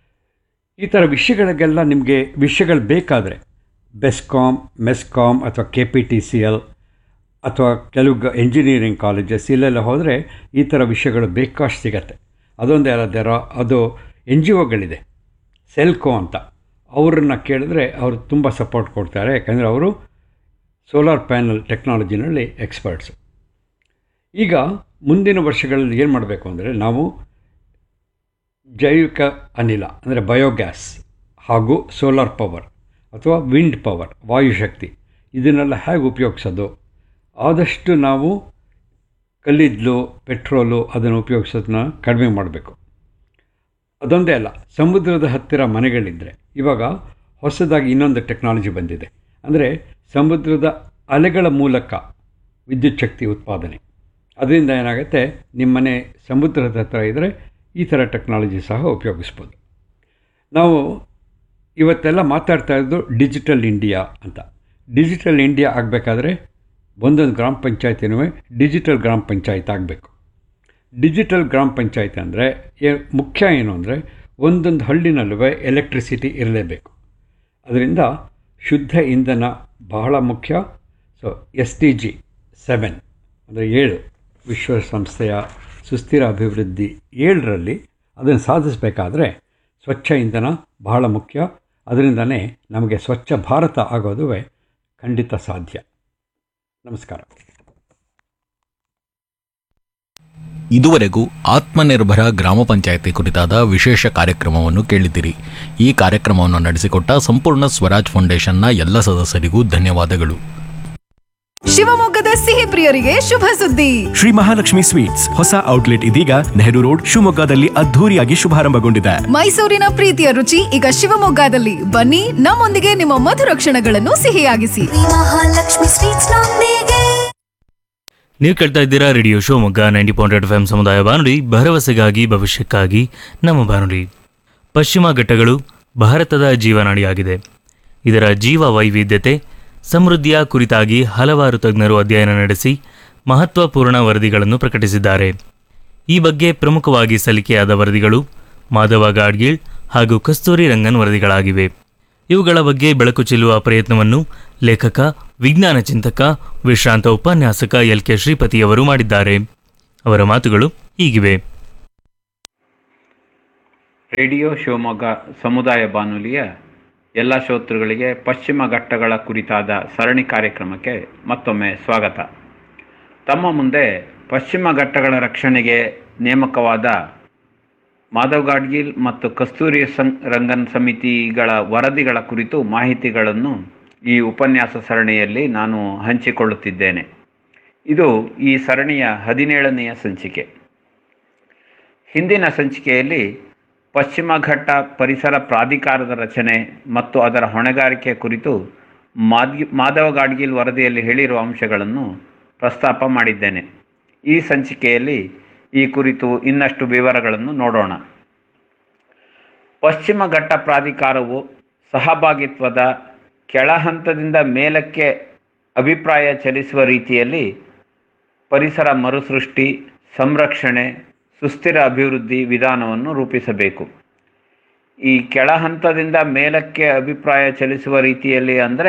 ಈ ಥರ ವಿಷಯಗಳಿಗೆಲ್ಲ ನಿಮಗೆ ವಿಷಯಗಳು ಬೇಕಾದರೆ ಬೆಸ್ಕಾಮ್ ಮೆಸ್ಕಾಮ್ ಅಥವಾ K P T C L ಅಥವಾ ಕೆಲವು ಗ ಎಂಜಿನಿಯರಿಂಗ್ ಕಾಲೇಜಸ್ ಇಲ್ಲೆಲ್ಲ ಹೋದರೆ ಈ ಥರ ವಿಷಯಗಳು ಬೇಕಾಷ್ಟು ಸಿಗತ್ತೆ ಅದೊಂದೇ ಅಲ್ಲ ದರ ಅದು ಎನ್ ಜಿ ಒಗಳಿದೆ ಸೆಲ್ಕೋ ಅಂತ ಅವರನ್ನ ಕೇಳಿದ್ರೆ ಅವರು ತುಂಬ ಸಪೋರ್ಟ್ ಕೊಡ್ತಾರೆ ಯಾಕಂದರೆ ಅವರು ಸೋಲಾರ್ ಪ್ಯಾನಲ್ ಟೆಕ್ನಾಲಜಿನಲ್ಲಿ ಎಕ್ಸ್ಪರ್ಟ್ಸು ಈಗ ಮುಂದಿನ ವರ್ಷಗಳಲ್ಲಿ ಏನು ಮಾಡಬೇಕು ಅಂದರೆ ನಾವು ಜೈವಿಕ ಅನಿಲ ಅಂದರೆ ಬಯೋಗ್ಯಾಸ್ ಹಾಗೂ ಸೋಲಾರ್ ಪವರ್ ಅಥವಾ ವಿಂಡ್ ಪವರ್ ವಾಯುಶಕ್ತಿ ಇದನ್ನೆಲ್ಲ ಹೇಗೆ ಉಪಯೋಗಿಸೋದು ಆದಷ್ಟು ನಾವು ಕಲ್ಲಿದ್ದಲು ಪೆಟ್ರೋಲು ಅದನ್ನು ಉಪಯೋಗಿಸೋದನ್ನ ಕಡಿಮೆ ಮಾಡಬೇಕು ಅದೊಂದೇ ಅಲ್ಲ ಸಮುದ್ರದ ಹತ್ತಿರ ಮನೆಗಳಿದ್ದರೆ ಇವಾಗ ಹೊಸದಾಗಿ ಇನ್ನೊಂದು ಟೆಕ್ನಾಲಜಿ ಬಂದಿದೆ ಅಂದರೆ ಸಮುದ್ರದ ಅಲೆಗಳ ಮೂಲಕ ವಿದ್ಯುತ್ ಶಕ್ತಿ ಉತ್ಪಾದನೆ ಅದರಿಂದ ಏನಾಗುತ್ತೆ ನಿಮ್ಮ ಮನೆ ಸಮುದ್ರದ ಹತ್ರ ಇದ್ದರೆ ಈ ಥರ ಟೆಕ್ನಾಲಜಿ ಸಹ ಉಪಯೋಗಿಸ್ಬೋದು ನಾವು ಇವತ್ತೆಲ್ಲ ಮಾತಾಡ್ತಾ ಇರೋದು ಡಿಜಿಟಲ್ ಇಂಡಿಯಾ ಅಂತ ಡಿಜಿಟಲ್ ಇಂಡಿಯಾ ಆಗಬೇಕಾದ್ರೆ ಒಂದೊಂದು ಗ್ರಾಮ ಪಂಚಾಯತಿನೂ ಡಿಜಿಟಲ್ ಗ್ರಾಮ ಪಂಚಾಯತ್ ಆಗಬೇಕು ಡಿಜಿಟಲ್ ಗ್ರಾಮ ಪಂಚಾಯತ್ ಅಂದರೆ ಮುಖ್ಯ ಏನು ಅಂದರೆ ಒಂದೊಂದು ಹಳ್ಳಿನಲ್ಲೂ ಎಲೆಕ್ಟ್ರಿಸಿಟಿ ಇರಲೇಬೇಕು ಅದರಿಂದ ಶುದ್ಧ ಇಂಧನ ಬಹಳ ಮುಖ್ಯ so S T G seven ಅಂದರೆ ಏಳು ವಿಶ್ವಸಂಸ್ಥೆಯ ಸುಸ್ಥಿರ ಅಭಿವೃದ್ಧಿ ಏಳರಲ್ಲಿ ಅದನ್ನು ಸಾಧಿಸಬೇಕಾದ್ರೆ ಸ್ವಚ್ಛ ಇಂಧನ ಬಹಳ ಮುಖ್ಯ ಅದರಿಂದನೇ ನಮಗೆ ಸ್ವಚ್ಛ ಭಾರತ ಆಗೋದು ಖಂಡಿತ ಸಾಧ್ಯ ನಮಸ್ಕಾರ ಇದುವರೆಗೂ ಆತ್ಮನಿರ್ಭರ ಗ್ರಾಮ ಪಂಚಾಯತಿ ಕುರಿತಾದ ವಿಶೇಷ ಕಾರ್ಯಕ್ರಮವನ್ನು ಕೇಳಿದಿರಿ ಈ ಕಾರ್ಯಕ್ರಮವನ್ನು ನಡೆಸಿಕೊಟ್ಟ ಸಂಪೂರ್ಣ ಸ್ವರಾಜ್ ಫೌಂಡೇಶನ್ನ ಎಲ್ಲ ಸದಸ್ಯರಿಗೂ ಧನ್ಯವಾದಗಳು ಶಿವಮೊಗ್ಗದ ಸಿಹಿ ಪ್ರಿಯರಿಗೆ ಶುಭ ಸುದ್ದಿ ಶ್ರೀ ಮಹಾಲಕ್ಷ್ಮಿ ಸ್ವೀಟ್ಸ್ ಹೊಸ ಔಟ್ಲೆಟ್ ಇದೀಗ ನೆಹರು ರೋಡ್ ಶಿವಮೊಗ್ಗದಲ್ಲಿ ಅದ್ಧೂರಿಯಾಗಿ ಶುಭಾರಂಭಗೊಂಡಿದೆ ಮೈಸೂರಿನ ಪ್ರೀತಿಯ ರುಚಿ ಈಗ ಶಿವಮೊಗ್ಗದಲ್ಲಿ ಬನ್ನಿ ನಮ್ಮೊಂದಿಗೆ ನಿಮ್ಮ ಮಧುರ ಕ್ಷಣಗಳನ್ನು ಸಿಹಿಯಾಗಿಸಿ ಮಹಾಲಕ್ಷ್ಮಿ ಸ್ವೀಟ್ಸ್ ನೊಂದಿಗೆ ನೀವು ಕೇಳ್ತಾ ಇದ್ದೀರಾ radio Shivamogga ninety point F M ಸಮುದಾಯ ಬಾನುಲಿ ಭರವಸೆಗಾಗಿ ಭವಿಷ್ಯಕ್ಕಾಗಿ ನಮ್ಮ ಬಾನುಲಿ ಪಶ್ಚಿಮ ಘಟ್ಟಗಳು ಭಾರತದ ಜೀವನಾಡಿಯಾಗಿದೆ ಇದರ ಜೀವ ವೈವಿಧ್ಯತೆ ಸಮೃದ್ಧಿಯ ಕುರಿತಾಗಿ ಹಲವಾರು ತಜ್ಞರು ಅಧ್ಯಯನ ನಡೆಸಿ ಮಹತ್ವಪೂರ್ಣ ವರದಿಗಳನ್ನು ಪ್ರಕಟಿಸಿದ್ದಾರೆ ಈ ಬಗ್ಗೆ ಪ್ರಮುಖವಾಗಿ ಸಲ್ಲಿಕೆಯಾದ ವರದಿಗಳು ಮಾಧವ ಗಾಡ್ಗೀಳ್ ಹಾಗೂ ಕಸ್ತೂರಿ ರಂಗನ್ ವರದಿಗಳಾಗಿವೆ ಇವುಗಳ ಬಗ್ಗೆ ಬೆಳಕು ಚೆಲ್ಲುವ ಪ್ರಯತ್ನವನ್ನು ಲೇಖಕ ವಿಜ್ಞಾನ ಚಿಂತಕ ವಿಶ್ರಾಂತ ಉಪನ್ಯಾಸಕ ಎಲ್ ಕೆ ಶ್ರೀಪತಿಯವರು ಮಾಡಿದ್ದಾರೆ ಅವರ ಮಾತುಗಳು ಹೀಗಿವೆ ರೇಡಿಯೋ ಶಿವಮೊಗ್ಗ ಸಮುದಾಯ ಬಾನುಲಿಯ ಎಲ್ಲ ಶ್ರೋತೃಗಳಿಗೆ ಪಶ್ಚಿಮ ಘಟ್ಟಗಳ ಕುರಿತಾದ ಸರಣಿ ಕಾರ್ಯಕ್ರಮಕ್ಕೆ ಮತ್ತೊಮ್ಮೆ ಸ್ವಾಗತ ತಮ್ಮ ಮುಂದೆ ಪಶ್ಚಿಮ ಘಟ್ಟಗಳ ರಕ್ಷಣೆಗೆ ನೇಮಕವಾದ ಮಾಧವ್ ಗಾಡ್ಗಿಲ್ ಮತ್ತು ಕಸ್ತೂರಿ ಸಂ ರಂಗನ್ ಸಮಿತಿಗಳ ವರದಿಗಳ ಕುರಿತು ಮಾಹಿತಿಗಳನ್ನು ಈ ಉಪನ್ಯಾಸ ಸರಣಿಯಲ್ಲಿ ನಾನು ಹಂಚಿಕೊಳ್ಳುತ್ತಿದ್ದೇನೆ ಇದು ಈ ಸರಣಿಯ ಹದಿನೇಳನೆಯ ಸಂಚಿಕೆ ಹಿಂದಿನ ಸಂಚಿಕೆಯಲ್ಲಿ ಪಶ್ಚಿಮ ಘಟ್ಟ ಪರಿಸರ ಪ್ರಾಧಿಕಾರದ ರಚನೆ ಮತ್ತು ಅದರ ಹೊಣೆಗಾರಿಕೆ ಕುರಿತು ಮಾದ್ ಮಾಧವ ಗಾಡ್ಗಿಲ್ ವರದಿಯಲ್ಲಿ ಹೇಳಿರುವ ಅಂಶಗಳನ್ನು ಪ್ರಸ್ತಾಪ ಮಾಡಿದ್ದೇನೆ ಈ ಸಂಚಿಕೆಯಲ್ಲಿ ಈ ಕುರಿತು ಇನ್ನಷ್ಟು ವಿವರಗಳನ್ನು ನೋಡೋಣ ಪಶ್ಚಿಮ ಘಟ್ಟ ಪ್ರಾಧಿಕಾರವು ಸಹಭಾಗಿತ್ವದ ಕೆಳ ಹಂತದಿಂದ ಮೇಲಕ್ಕೆ ಅಭಿಪ್ರಾಯ ಚಲಿಸುವ ರೀತಿಯಲ್ಲಿ ಪರಿಸರ ಮರುಸೃಷ್ಟಿ ಸಂರಕ್ಷಣೆ ಸುಸ್ಥಿರ ಅಭಿವೃದ್ಧಿ ವಿಧಾನವನ್ನು ರೂಪಿಸಬೇಕು ಈ ಕೆಳ ಹಂತದಿಂದ ಮೇಲಕ್ಕೆ ಅಭಿಪ್ರಾಯ ಚಲಿಸುವ ರೀತಿಯಲ್ಲಿ ಅಂದರೆ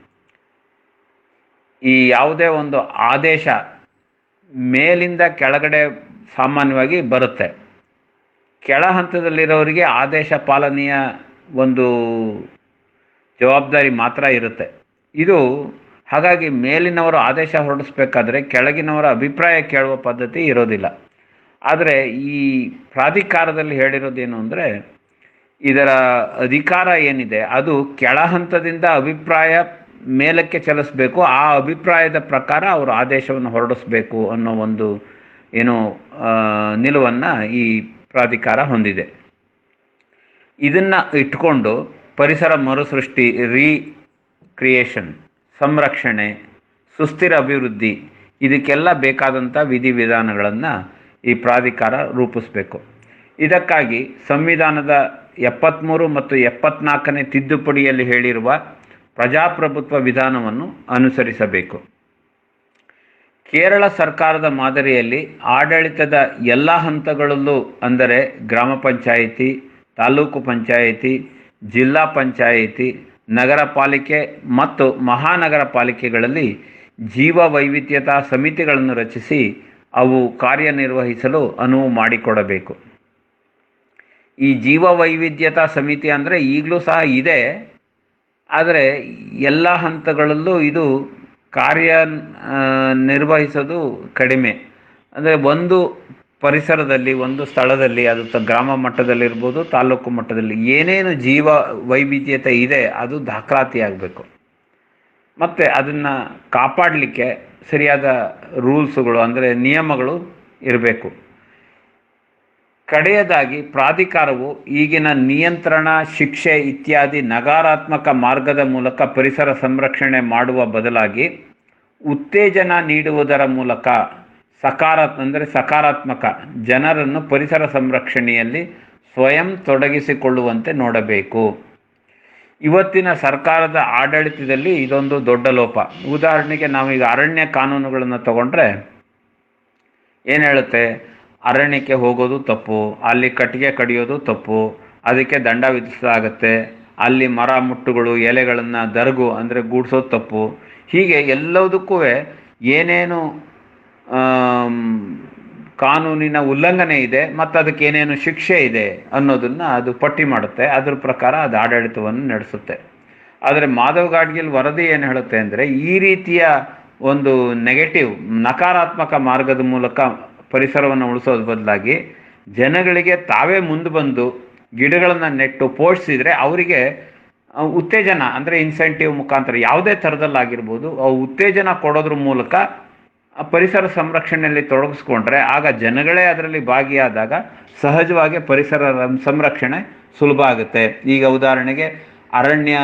ಈ ಯಾವುದೇ ಒಂದು ಆದೇಶ ಮೇಲಿಂದ ಕೆಳಗಡೆ ಸಾಮಾನ್ಯವಾಗಿ ಬರುತ್ತೆ ಕೆಳ ಹಂತದಲ್ಲಿರೋರಿಗೆ ಆದೇಶ ಪಾಲನೆಯ ಒಂದು ಜವಾಬ್ದಾರಿ ಮಾತ್ರ ಇರುತ್ತೆ ಇದು ಹಾಗಾಗಿ ಮೇಲಿನವರು ಆದೇಶ ಹೊರಡಿಸ್ಬೇಕಾದ್ರೆ ಕೆಳಗಿನವರ ಅಭಿಪ್ರಾಯ ಕೇಳುವ ಪದ್ಧತಿ ಇರೋದಿಲ್ಲ ಆದರೆ ಈ ಪ್ರಾಧಿಕಾರದಲ್ಲಿ ಹೇಳಿರೋದೇನು ಅಂದರೆ ಇದರ ಅಧಿಕಾರ ಏನಿದೆ ಅದು ಕೆಳ ಹಂತದಿಂದ ಅಭಿಪ್ರಾಯ ಮೇಲಕ್ಕೆ ಚಲಿಸಬೇಕು ಆ ಅಭಿಪ್ರಾಯದ ಪ್ರಕಾರ ಅವರು ಆದೇಶವನ್ನು ಹೊರಡಿಸ್ಬೇಕು ಅನ್ನೋ ಒಂದು ಏನು ನಿಲುವನ್ನು ಈ ಪ್ರಾಧಿಕಾರ ಹೊಂದಿದೆ ಇದನ್ನು ಇಟ್ಕೊಂಡು ಪರಿಸರ ಮರುಸೃಷ್ಟಿ ರೀ ಕ್ರಿಯೇಷನ್ ಸಂರಕ್ಷಣೆ ಸುಸ್ಥಿರ ಅಭಿವೃದ್ಧಿ ಇದಕ್ಕೆಲ್ಲ ಬೇಕಾದಂಥ ವಿಧಿವಿಧಾನಗಳನ್ನು ಈ ಪ್ರಾಧಿಕಾರ ರೂಪಿಸಬೇಕು ಇದಕ್ಕಾಗಿ ಸಂವಿಧಾನದ ಎಪ್ಪತ್ತ್ಮೂರು ಮತ್ತು ಎಪ್ಪತ್ನಾಲ್ಕನೇ ತಿದ್ದುಪಡಿಯಲ್ಲಿ ಹೇಳಿರುವ ಪ್ರಜಾಪ್ರಭುತ್ವ ವಿಧಾನವನ್ನು ಅನುಸರಿಸಬೇಕು ಕೇರಳ ಸರ್ಕಾರದ ಮಾದರಿಯಲ್ಲಿ ಆಡಳಿತದ ಎಲ್ಲ ಹಂತಗಳಲ್ಲೂ ಅಂದರೆ ಗ್ರಾಮ ಪಂಚಾಯಿತಿ ತಾಲೂಕು ಪಂಚಾಯಿತಿ ಜಿಲ್ಲಾ ಪಂಚಾಯಿತಿ ನಗರ ಪಾಲಿಕೆ ಮತ್ತು ಮಹಾನಗರ ಪಾಲಿಕೆಗಳಲ್ಲಿ ಜೀವ ವೈವಿಧ್ಯತಾ ಸಮಿತಿಗಳನ್ನು ರಚಿಸಿ ಅವು ಕಾರ್ಯನಿರ್ವಹಿಸಲು ಅನುವು ಮಾಡಿಕೊಡಬೇಕು ಈ ಜೀವ ವೈವಿಧ್ಯತಾ ಸಮಿತಿ ಅಂದರೆ ಈಗಲೂ ಸಹ ಇದೆ ಆದರೆ ಎಲ್ಲ ಹಂತಗಳಲ್ಲೂ ಇದು ಕಾರ್ಯ ನಿರ್ವಹಿಸೋದು ಕಡಿಮೆ ಅಂದರೆ ಒಂದು ಪರಿಸರದಲ್ಲಿ ಒಂದು ಸ್ಥಳದಲ್ಲಿ ಅದು ತ ಗ್ರಾಮ ಮಟ್ಟದಲ್ಲಿರ್ಬೋದು ತಾಲೂಕು ಮಟ್ಟದಲ್ಲಿ ಏನೇನು ಜೀವ ವೈವಿಧ್ಯತೆ ಇದೆ ಅದು ದಾಖಲಾತಿಯಾಗಬೇಕು ಮತ್ತು ಅದನ್ನು ಕಾಪಾಡಲಿಕ್ಕೆ ಸರಿಯಾದ ರೂಲ್ಸುಗಳು ಅಂದರೆ ನಿಯಮಗಳು ಇರಬೇಕು ಕಡೆಯದಾಗಿ ಪ್ರಾಧಿಕಾರವು ಈಗಿನ ನಿಯಂತ್ರಣ ಶಿಕ್ಷೆ ಇತ್ಯಾದಿ ನಕಾರಾತ್ಮಕ ಮಾರ್ಗದ ಮೂಲಕ ಪರಿಸರ ಸಂರಕ್ಷಣೆ ಮಾಡುವ ಬದಲಾಗಿ ಉತ್ತೇಜನ ನೀಡುವುದರ ಮೂಲಕ ಸಕಾರಾತ್ ಅಂದರೆ ಸಕಾರಾತ್ಮಕ ಜನರನ್ನು ಪರಿಸರ ಸಂರಕ್ಷಣೆಯಲ್ಲಿ ಸ್ವಯಂ ತೊಡಗಿಸಿಕೊಳ್ಳುವಂತೆ ನೋಡಬೇಕು ಇವತ್ತಿನ ಸರ್ಕಾರದ ಆಡಳಿತದಲ್ಲಿ ಇದೊಂದು ದೊಡ್ಡ ಲೋಪ ಉದಾಹರಣೆಗೆ ನಾವೀಗ ಅರಣ್ಯ ಕಾನೂನುಗಳನ್ನು ತಗೊಂಡ್ರೆ ಏನು ಹೇಳುತ್ತೆ ಅರಣ್ಯಕ್ಕೆ ಹೋಗೋದು ತಪ್ಪು ಅಲ್ಲಿ ಕಟ್ಟಿಗೆ ಕಡಿಯೋದು ತಪ್ಪು ಅದಕ್ಕೆ ದಂಡ ವಿಧಿಸಲಾಗುತ್ತೆ ಅಲ್ಲಿ ಮರ ಮುಟ್ಟುಗಳು ಎಲೆಗಳನ್ನು ದರ್ಗು ಅಂದರೆ ಗೂಡ್ಸೋದು ತಪ್ಪು ಹೀಗೆ ಎಲ್ಲದಕ್ಕೂ ಏನೇನು ಕಾನೂನಿನ ಉಲ್ಲಂಘನೆ ಇದೆ ಮತ್ತು ಅದಕ್ಕೆ ಏನೇನು ಶಿಕ್ಷೆ ಇದೆ ಅನ್ನೋದನ್ನು ಅದು ಪಟ್ಟಿ ಮಾಡುತ್ತೆ ಅದ್ರ ಪ್ರಕಾರ ಅದು ಆಡಳಿತವನ್ನು ನಡೆಸುತ್ತೆ ಆದರೆ ಮಾಧವ್ ಗಾಡ್ಗಿಲ್ ವರದಿ ಏನು ಹೇಳುತ್ತೆ ಅಂದರೆ ಈ ರೀತಿಯ ಒಂದು ನೆಗೆಟಿವ್ ನಕಾರಾತ್ಮಕ ಮಾರ್ಗದ ಮೂಲಕ ಪರಿಸರವನ್ನು ಉಳಿಸೋದ್ರ ಬದಲಾಗಿ ಜನಗಳಿಗೆ ತಾವೇ ಮುಂದೆ ಬಂದು ಗಿಡಗಳನ್ನು ನೆಟ್ಟು ಪೋಷಿಸಿದರೆ ಅವರಿಗೆ ಉತ್ತೇಜನ ಅಂದರೆ ಇನ್ಸೆಂಟಿವ್ ಮುಖಾಂತರ ಯಾವುದೇ ಥರದಲ್ಲಾಗಿರ್ಬೋದು ಆ ಉತ್ತೇಜನ ಕೊಡೋದ್ರ ಮೂಲಕ ಆ ಪರಿಸರ ಸಂರಕ್ಷಣೆಯಲ್ಲಿ ತೊಡಗಿಸ್ಕೊಂಡ್ರೆ ಆಗ ಜನಗಳೇ ಅದರಲ್ಲಿ ಭಾಗಿಯಾದಾಗ ಸಹಜವಾಗಿ ಪರಿಸರ ಸಂರಕ್ಷಣೆ ಸುಲಭ ಆಗುತ್ತೆ ಈಗ ಉದಾಹರಣೆಗೆ ಅರಣ್ಯ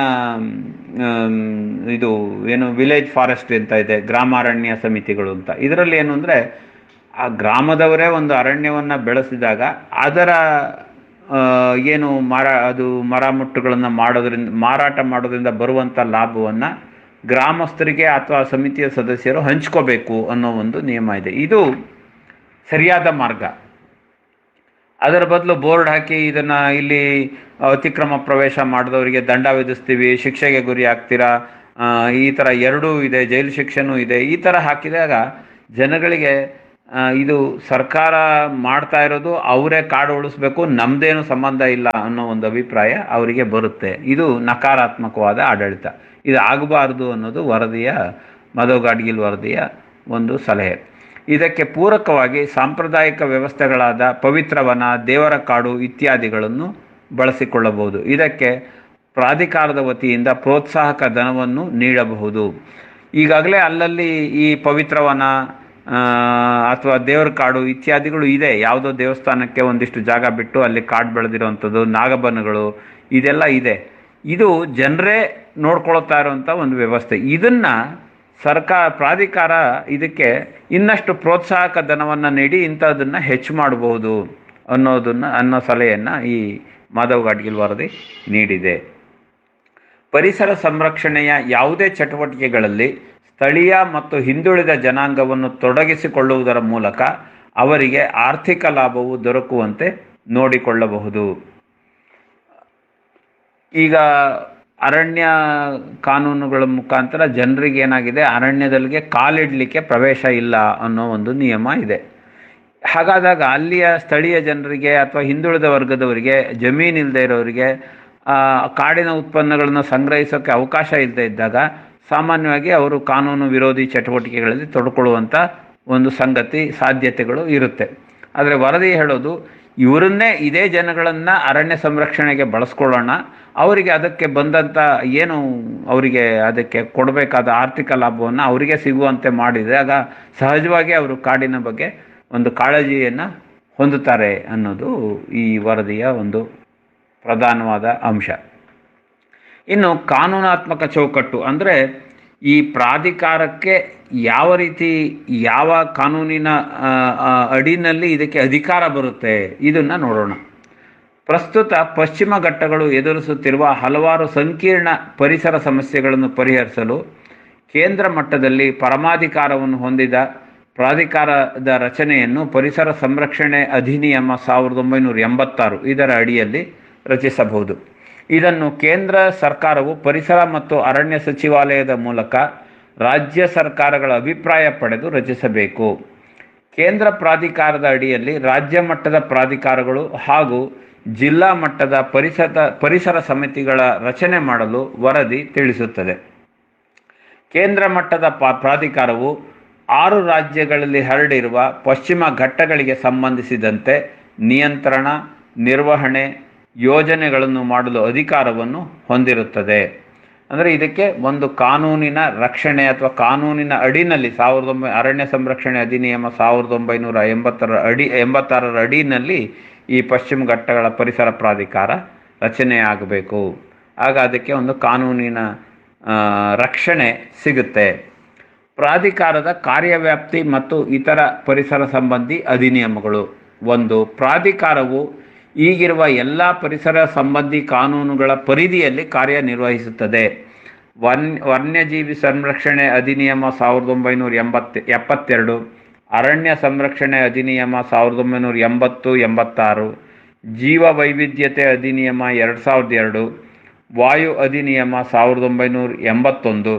ಇದು ಏನು ವಿಲೇಜ್ ಫಾರೆಸ್ಟ್ ಅಂತ ಇದೆ ಗ್ರಾಮಾರಣ್ಯ ಸಮಿತಿಗಳು ಅಂತ ಇದರಲ್ಲಿ ಏನು ಅಂದರೆ ಆ ಗ್ರಾಮದವರೇ ಒಂದು ಅರಣ್ಯವನ್ನು ಬೆಳೆಸಿದಾಗ ಅದರ ಏನು ಮರ ಅದು ಮರ ಮುಟ್ಟುಗಳನ್ನು ಮಾಡೋದ್ರಿಂದ ಮಾರಾಟ ಮಾಡೋದ್ರಿಂದ ಬರುವಂಥ ಲಾಭವನ್ನು ಗ್ರಾಮಸ್ಥರಿಗೆ ಅಥವಾ ಸಮಿತಿಯ ಸದಸ್ಯರು ಹಂಚ್ಕೋಬೇಕು ಅನ್ನೋ ಒಂದು ನಿಯಮ ಇದೆ ಇದು ಸರಿಯಾದ ಮಾರ್ಗ ಅದರ ಬದಲು ಬೋರ್ಡ್ ಹಾಕಿ ಇದನ್ನು ಇಲ್ಲಿ ಅತಿಕ್ರಮ ಪ್ರವೇಶ ಮಾಡಿದವರಿಗೆ ದಂಡ ವಿಧಿಸ್ತೀವಿ ಶಿಕ್ಷೆಗೆ ಗುರಿ ಆಗ್ತೀರಾ ಆ, ಈ ಥರ ಎರಡೂ ಇದೆ ಜೈಲು ಶಿಕ್ಷೆನೂ ಇದೆ ಈ ಥರ ಹಾಕಿದಾಗ ಜನಗಳಿಗೆ ಆ, ಇದು ಸರ್ಕಾರ ಮಾಡ್ತಾ ಇರೋದು ಅವರೇ ಕಾಡು ಉಳಿಸ್ಬೇಕು ನಮ್ದೇನು ಸಂಬಂಧ ಇಲ್ಲ ಅನ್ನೋ ಒಂದು ಅಭಿಪ್ರಾಯ ಅವರಿಗೆ ಬರುತ್ತೆ ಇದು ನಕಾರಾತ್ಮಕವಾದ ಆಡಳಿತ ಇದು ಆಗಬಾರ್ದು ಅನ್ನೋದು ವರದಿಯ ಮಧವ್ ಗಾಡ್ಗಿಲ್ ವರದಿಯ ಒಂದು ಸಲಹೆ ಇದಕ್ಕೆ ಪೂರಕವಾಗಿ ಸಾಂಪ್ರದಾಯಿಕ ವ್ಯವಸ್ಥೆಗಳಾದ ಪವಿತ್ರವನ ದೇವರ ಕಾಡು ಇತ್ಯಾದಿಗಳನ್ನು ಬಳಸಿಕೊಳ್ಳಬಹುದು ಇದಕ್ಕೆ ಪ್ರಾಧಿಕಾರದ ವತಿಯಿಂದ ಪ್ರೋತ್ಸಾಹಕ ಧನವನ್ನು ನೀಡಬಹುದು ಈಗಾಗಲೇ ಅಲ್ಲಲ್ಲಿ ಈ ಪವಿತ್ರವನ ಅಥವಾ ದೇವರ ಕಾಡು ಇತ್ಯಾದಿಗಳು ಇದೆ ಯಾವುದೋ ದೇವಸ್ಥಾನಕ್ಕೆ ಒಂದಿಷ್ಟು ಜಾಗ ಬಿಟ್ಟು ಅಲ್ಲಿ ಕಾಡು ಬೆಳೆದಿರುವಂಥದ್ದು ನಾಗಬನಗಳು ಇದೆಲ್ಲ ಇದೆ ಇದು ಜನರೇ ನೋಡ್ಕೊಳ್ತಾ ಇರುವಂಥ ಒಂದು ವ್ಯವಸ್ಥೆ ಇದನ್ನ ಸರ್ಕಾರ ಪ್ರಾಧಿಕಾರ ಇದಕ್ಕೆ ಇನ್ನಷ್ಟು ಪ್ರೋತ್ಸಾಹಕ ಧನವನ್ನು ನೀಡಿ ಇಂಥದನ್ನು ಹೆಚ್ಚು ಮಾಡಬಹುದು ಅನ್ನೋದನ್ನು ಅನ್ನೋ ಸಲಹೆಯನ್ನು ಈ ಮಾಧವ್ ಗಾಡ್ಗಿಲ್ ವರದಿ ನೀಡಿದೆ ಪರಿಸರ ಸಂರಕ್ಷಣೆಯ ಯಾವುದೇ ಚಟುವಟಿಕೆಗಳಲ್ಲಿ ಸ್ಥಳೀಯ ಮತ್ತು ಹಿಂದುಳಿದ ಜನಾಂಗವನ್ನು ತೊಡಗಿಸಿಕೊಳ್ಳುವುದರ ಮೂಲಕ ಅವರಿಗೆ ಆರ್ಥಿಕ ಲಾಭವು ದೊರಕುವಂತೆ ನೋಡಿಕೊಳ್ಳಬಹುದು ಈಗ ಅರಣ್ಯ ಕಾನೂನುಗಳ ಮುಖಾಂತರ ಜನರಿಗೆ ಏನಾಗಿದೆ ಅರಣ್ಯದಲ್ಲಿಗೆ ಕಾಲಿಡಲಿಕ್ಕೆ ಪ್ರವೇಶ ಇಲ್ಲ ಅನ್ನೋ ಒಂದು ನಿಯಮ ಇದೆ ಹಾಗಾದಾಗ ಅಲ್ಲಿಯ ಸ್ಥಳೀಯ ಜನರಿಗೆ ಅಥವಾ ಹಿಂದುಳಿದ ವರ್ಗದವರಿಗೆ ಜಮೀನು ಇಲ್ಲದೆ ಇರೋರಿಗೆ ಆ, ಕಾಡಿನ ಉತ್ಪನ್ನಗಳನ್ನು ಸಂಗ್ರಹಿಸೋಕ್ಕೆ ಅವಕಾಶ ಇಲ್ಲದೆ ಇದ್ದಾಗ ಸಾಮಾನ್ಯವಾಗಿ ಅವರು ಕಾನೂನು ವಿರೋಧಿ ಚಟುವಟಿಕೆಗಳಲ್ಲಿ ತೊಡ್ಕೊಳ್ಳುವಂಥ ಒಂದು ಸಂಗತಿ ಸಾಧ್ಯತೆಗಳು ಇರುತ್ತೆ ಆದರೆ ವರದಿ ಹೇಳೋದು ಇವರನ್ನೇ ಇದೇ ಜನಗಳನ್ನು ಅರಣ್ಯ ಸಂರಕ್ಷಣೆಗೆ ಬಳಸ್ಕೊಳ್ಳೋಣ ಅವರಿಗೆ ಅದಕ್ಕೆ ಬಂದಂಥ ಏನು ಅವರಿಗೆ ಅದಕ್ಕೆ ಕೊಡಬೇಕಾದ ಆರ್ಥಿಕ ಲಾಭವನ್ನು ಅವರಿಗೆ ಸಿಗುವಂತೆ ಮಾಡಿದಾಗ ಸಹಜವಾಗಿ ಅವರು ಕಾಡಿನ ಬಗ್ಗೆ ಒಂದು ಕಾಳಜಿಯನ್ನು ಹೊಂದುತ್ತಾರೆ ಅನ್ನೋದು ಈ ವರದಿಯ ಒಂದು ಪ್ರಧಾನವಾದ ಅಂಶ ಇನ್ನು ಕಾನೂನಾತ್ಮಕ ಚೌಕಟ್ಟು ಅಂದರೆ ಈ ಪ್ರಾಧಿಕಾರಕ್ಕೆ ಯಾವ ರೀತಿ ಯಾವ ಕಾನೂನಿನ ಆ, ಆ, ಅಡಿನಲ್ಲಿ ಇದಕ್ಕೆ ಅಧಿಕಾರ ಬರುತ್ತೆ ಇದನ್ನು ನೋಡೋಣ ಪ್ರಸ್ತುತ ಪಶ್ಚಿಮ ಘಟ್ಟಗಳು ಎದುರಿಸುತ್ತಿರುವ ಹಲವಾರು ಸಂಕೀರ್ಣ ಪರಿಸರ ಸಮಸ್ಯೆಗಳನ್ನು ಪರಿಹರಿಸಲು ಕೇಂದ್ರ ಮಟ್ಟದಲ್ಲಿ ಪರಮಾಧಿಕಾರವನ್ನು ಹೊಂದಿದ ಪ್ರಾಧಿಕಾರದ ರಚನೆಯನ್ನು ಪರಿಸರ ಸಂರಕ್ಷಣೆ ಅಧಿನಿಯಮ ಸಾವಿರದ ಒಂಬೈನೂರ ಎಂಬತ್ತಾರು ಇದರ ಅಡಿಯಲ್ಲಿ ರಚಿಸಬಹುದು ಇದನ್ನು ಕೇಂದ್ರ ಸರ್ಕಾರವು ಪರಿಸರ ಮತ್ತು ಅರಣ್ಯ ಸಚಿವಾಲಯದ ಮೂಲಕ ರಾಜ್ಯ ಸರ್ಕಾರಗಳ ಅಭಿಪ್ರಾಯ ಪಡೆದು ರಚಿಸಬೇಕು ಕೇಂದ್ರ ಪ್ರಾಧಿಕಾರದ ಅಡಿಯಲ್ಲಿ ರಾಜ್ಯ ಮಟ್ಟದ ಪ್ರಾಧಿಕಾರಗಳು ಹಾಗೂ ಜಿಲ್ಲಾ ಮಟ್ಟದ ಪರಿಸರ ಪರಿಸರ ಸಮಿತಿಗಳ ರಚನೆ ಮಾಡಲು ವರದಿ ತಿಳಿಸುತ್ತದೆ ಕೇಂದ್ರ ಮಟ್ಟದ ಪಾ- ಪ್ರಾಧಿಕಾರವು ಆರು ರಾಜ್ಯಗಳಲ್ಲಿ ಹರಡಿರುವ ಪಶ್ಚಿಮ ಘಟ್ಟಗಳಿಗೆ ಸಂಬಂಧಿಸಿದಂತೆ ನಿಯಂತ್ರಣ ನಿರ್ವಹಣೆ ಯೋಜನೆಗಳನ್ನು ಮಾಡಲು ಅಧಿಕಾರವನ್ನು ಹೊಂದಿರುತ್ತದೆ ಅಂದರೆ ಇದಕ್ಕೆ ಒಂದು ಕಾನೂನಿನ ರಕ್ಷಣೆ ಅಥವಾ ಕಾನೂನಿನ ಅಡಿನಲ್ಲಿ ಸಾವಿರದ ಒಂಬೈ ಅರಣ್ಯ ಸಂರಕ್ಷಣೆ ಅಧಿನಿಯಮ ಸಾವಿರದ ಒಂಬೈನೂರ ಎಂಬತ್ತರ ಅಡಿ ಎಂಬತ್ತಾರರ ಅಡಿನಲ್ಲಿ ಈ ಪಶ್ಚಿಮ ಘಟ್ಟಗಳ ಪರಿಸರ ಪ್ರಾಧಿಕಾರ ರಚನೆಯಾಗಬೇಕು ಆಗ ಅದಕ್ಕೆ ಒಂದು ಕಾನೂನಿನ ಆ, ರಕ್ಷಣೆ ಸಿಗುತ್ತೆ ಪ್ರಾಧಿಕಾರದ ಕಾರ್ಯವ್ಯಾಪ್ತಿ ಮತ್ತು ಇತರ ಪರಿಸರ ಸಂಬಂಧಿ ಅಧಿನಿಯಮಗಳು ಒಂದು ಪ್ರಾಧಿಕಾರವು ಈಗಿರುವ ಎಲ್ಲ ಪರಿಸರ ಸಂಬಂಧಿ ಕಾನೂನುಗಳ ಪರಿಧಿಯಲ್ಲಿ ಕಾರ್ಯನಿರ್ವಹಿಸುತ್ತದೆ ವನ್ ವನ್ಯಜೀವಿ ಸಂರಕ್ಷಣೆ ಅಧಿನಿಯಮ ಸಾವಿರದ ಒಂಬೈನೂರ ಎಂಬತ್ತು ಎಪ್ಪತ್ತೆರಡು ಅರಣ್ಯ ಸಂರಕ್ಷಣೆ ಅಧಿನಿಯಮ ಸಾವಿರದ ಒಂಬೈನೂರ ಎಂಬತ್ತು ಎಂಬತ್ತಾರು ಜೀವ ವೈವಿಧ್ಯತೆ ಅಧಿನಿಯಮ ಎರಡು ಸಾವಿರದ ಎರಡು ವಾಯು ಅಧಿನಿಯಮ ಸಾವಿರದ ಒಂಬೈನೂರ ಎಂಬತ್ತೊಂದು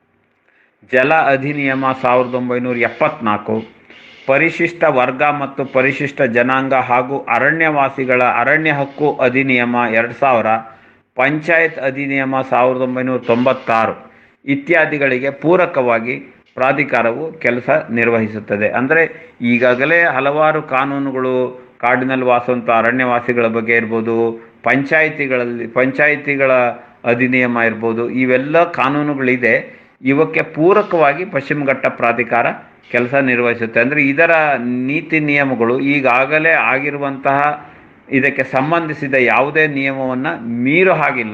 ಜಲ ಅಧಿನಿಯಮ ಸಾವಿರದ ಒಂಬೈನೂರ ಎಪ್ಪತ್ನಾಲ್ಕು ಪರಿಶಿಷ್ಟ ವರ್ಗ ಮತ್ತು ಪರಿಶಿಷ್ಟ ಜನಾಂಗ ಹಾಗೂ ಅರಣ್ಯವಾಸಿಗಳ ಅರಣ್ಯ ಹಕ್ಕು ಅಧಿನಿಯಮ ಎರಡು ಸಾವಿರ ಪಂಚಾಯತ್ ಅಧಿನಿಯಮ ಸಾವಿರದ ಒಂಬೈನೂರ ತೊಂಬತ್ತಾರು ಇತ್ಯಾದಿಗಳಿಗೆ ಪೂರಕವಾಗಿ ಪ್ರಾಧಿಕಾರವು ಕೆಲಸ ನಿರ್ವಹಿಸುತ್ತದೆ ಅಂದರೆ ಈಗಾಗಲೇ ಹಲವಾರು ಕಾನೂನುಗಳು ಕಾಡಿನಲ್ಲಿ ವಾಸುವಂಥ ಅರಣ್ಯವಾಸಿಗಳ ಬಗ್ಗೆ ಇರ್ಬೋದು ಪಂಚಾಯಿತಿಗಳಲ್ಲಿ ಪಂಚಾಯಿತಿಗಳ ಅಧಿನಿಯಮ ಇರ್ಬೋದು ಇವೆಲ್ಲ ಕಾನೂನುಗಳಿದೆ ಇವಕ್ಕೆ ಪೂರಕವಾಗಿ ಪಶ್ಚಿಮ ಘಟ್ಟ ಪ್ರಾಧಿಕಾರ ಕೆಲಸ ನಿರ್ವಹಿಸುತ್ತೆ ಅಂದರೆ ಇದರ ನೀತಿ ನಿಯಮಗಳು ಈಗಾಗಲೇ ಆಗಿರುವಂತಹ ಇದಕ್ಕೆ ಸಂಬಂಧಿಸಿದ ಯಾವುದೇ ನಿಯಮವನ್ನು ಮೀರೋ ಹಾಗಿಲ್ಲ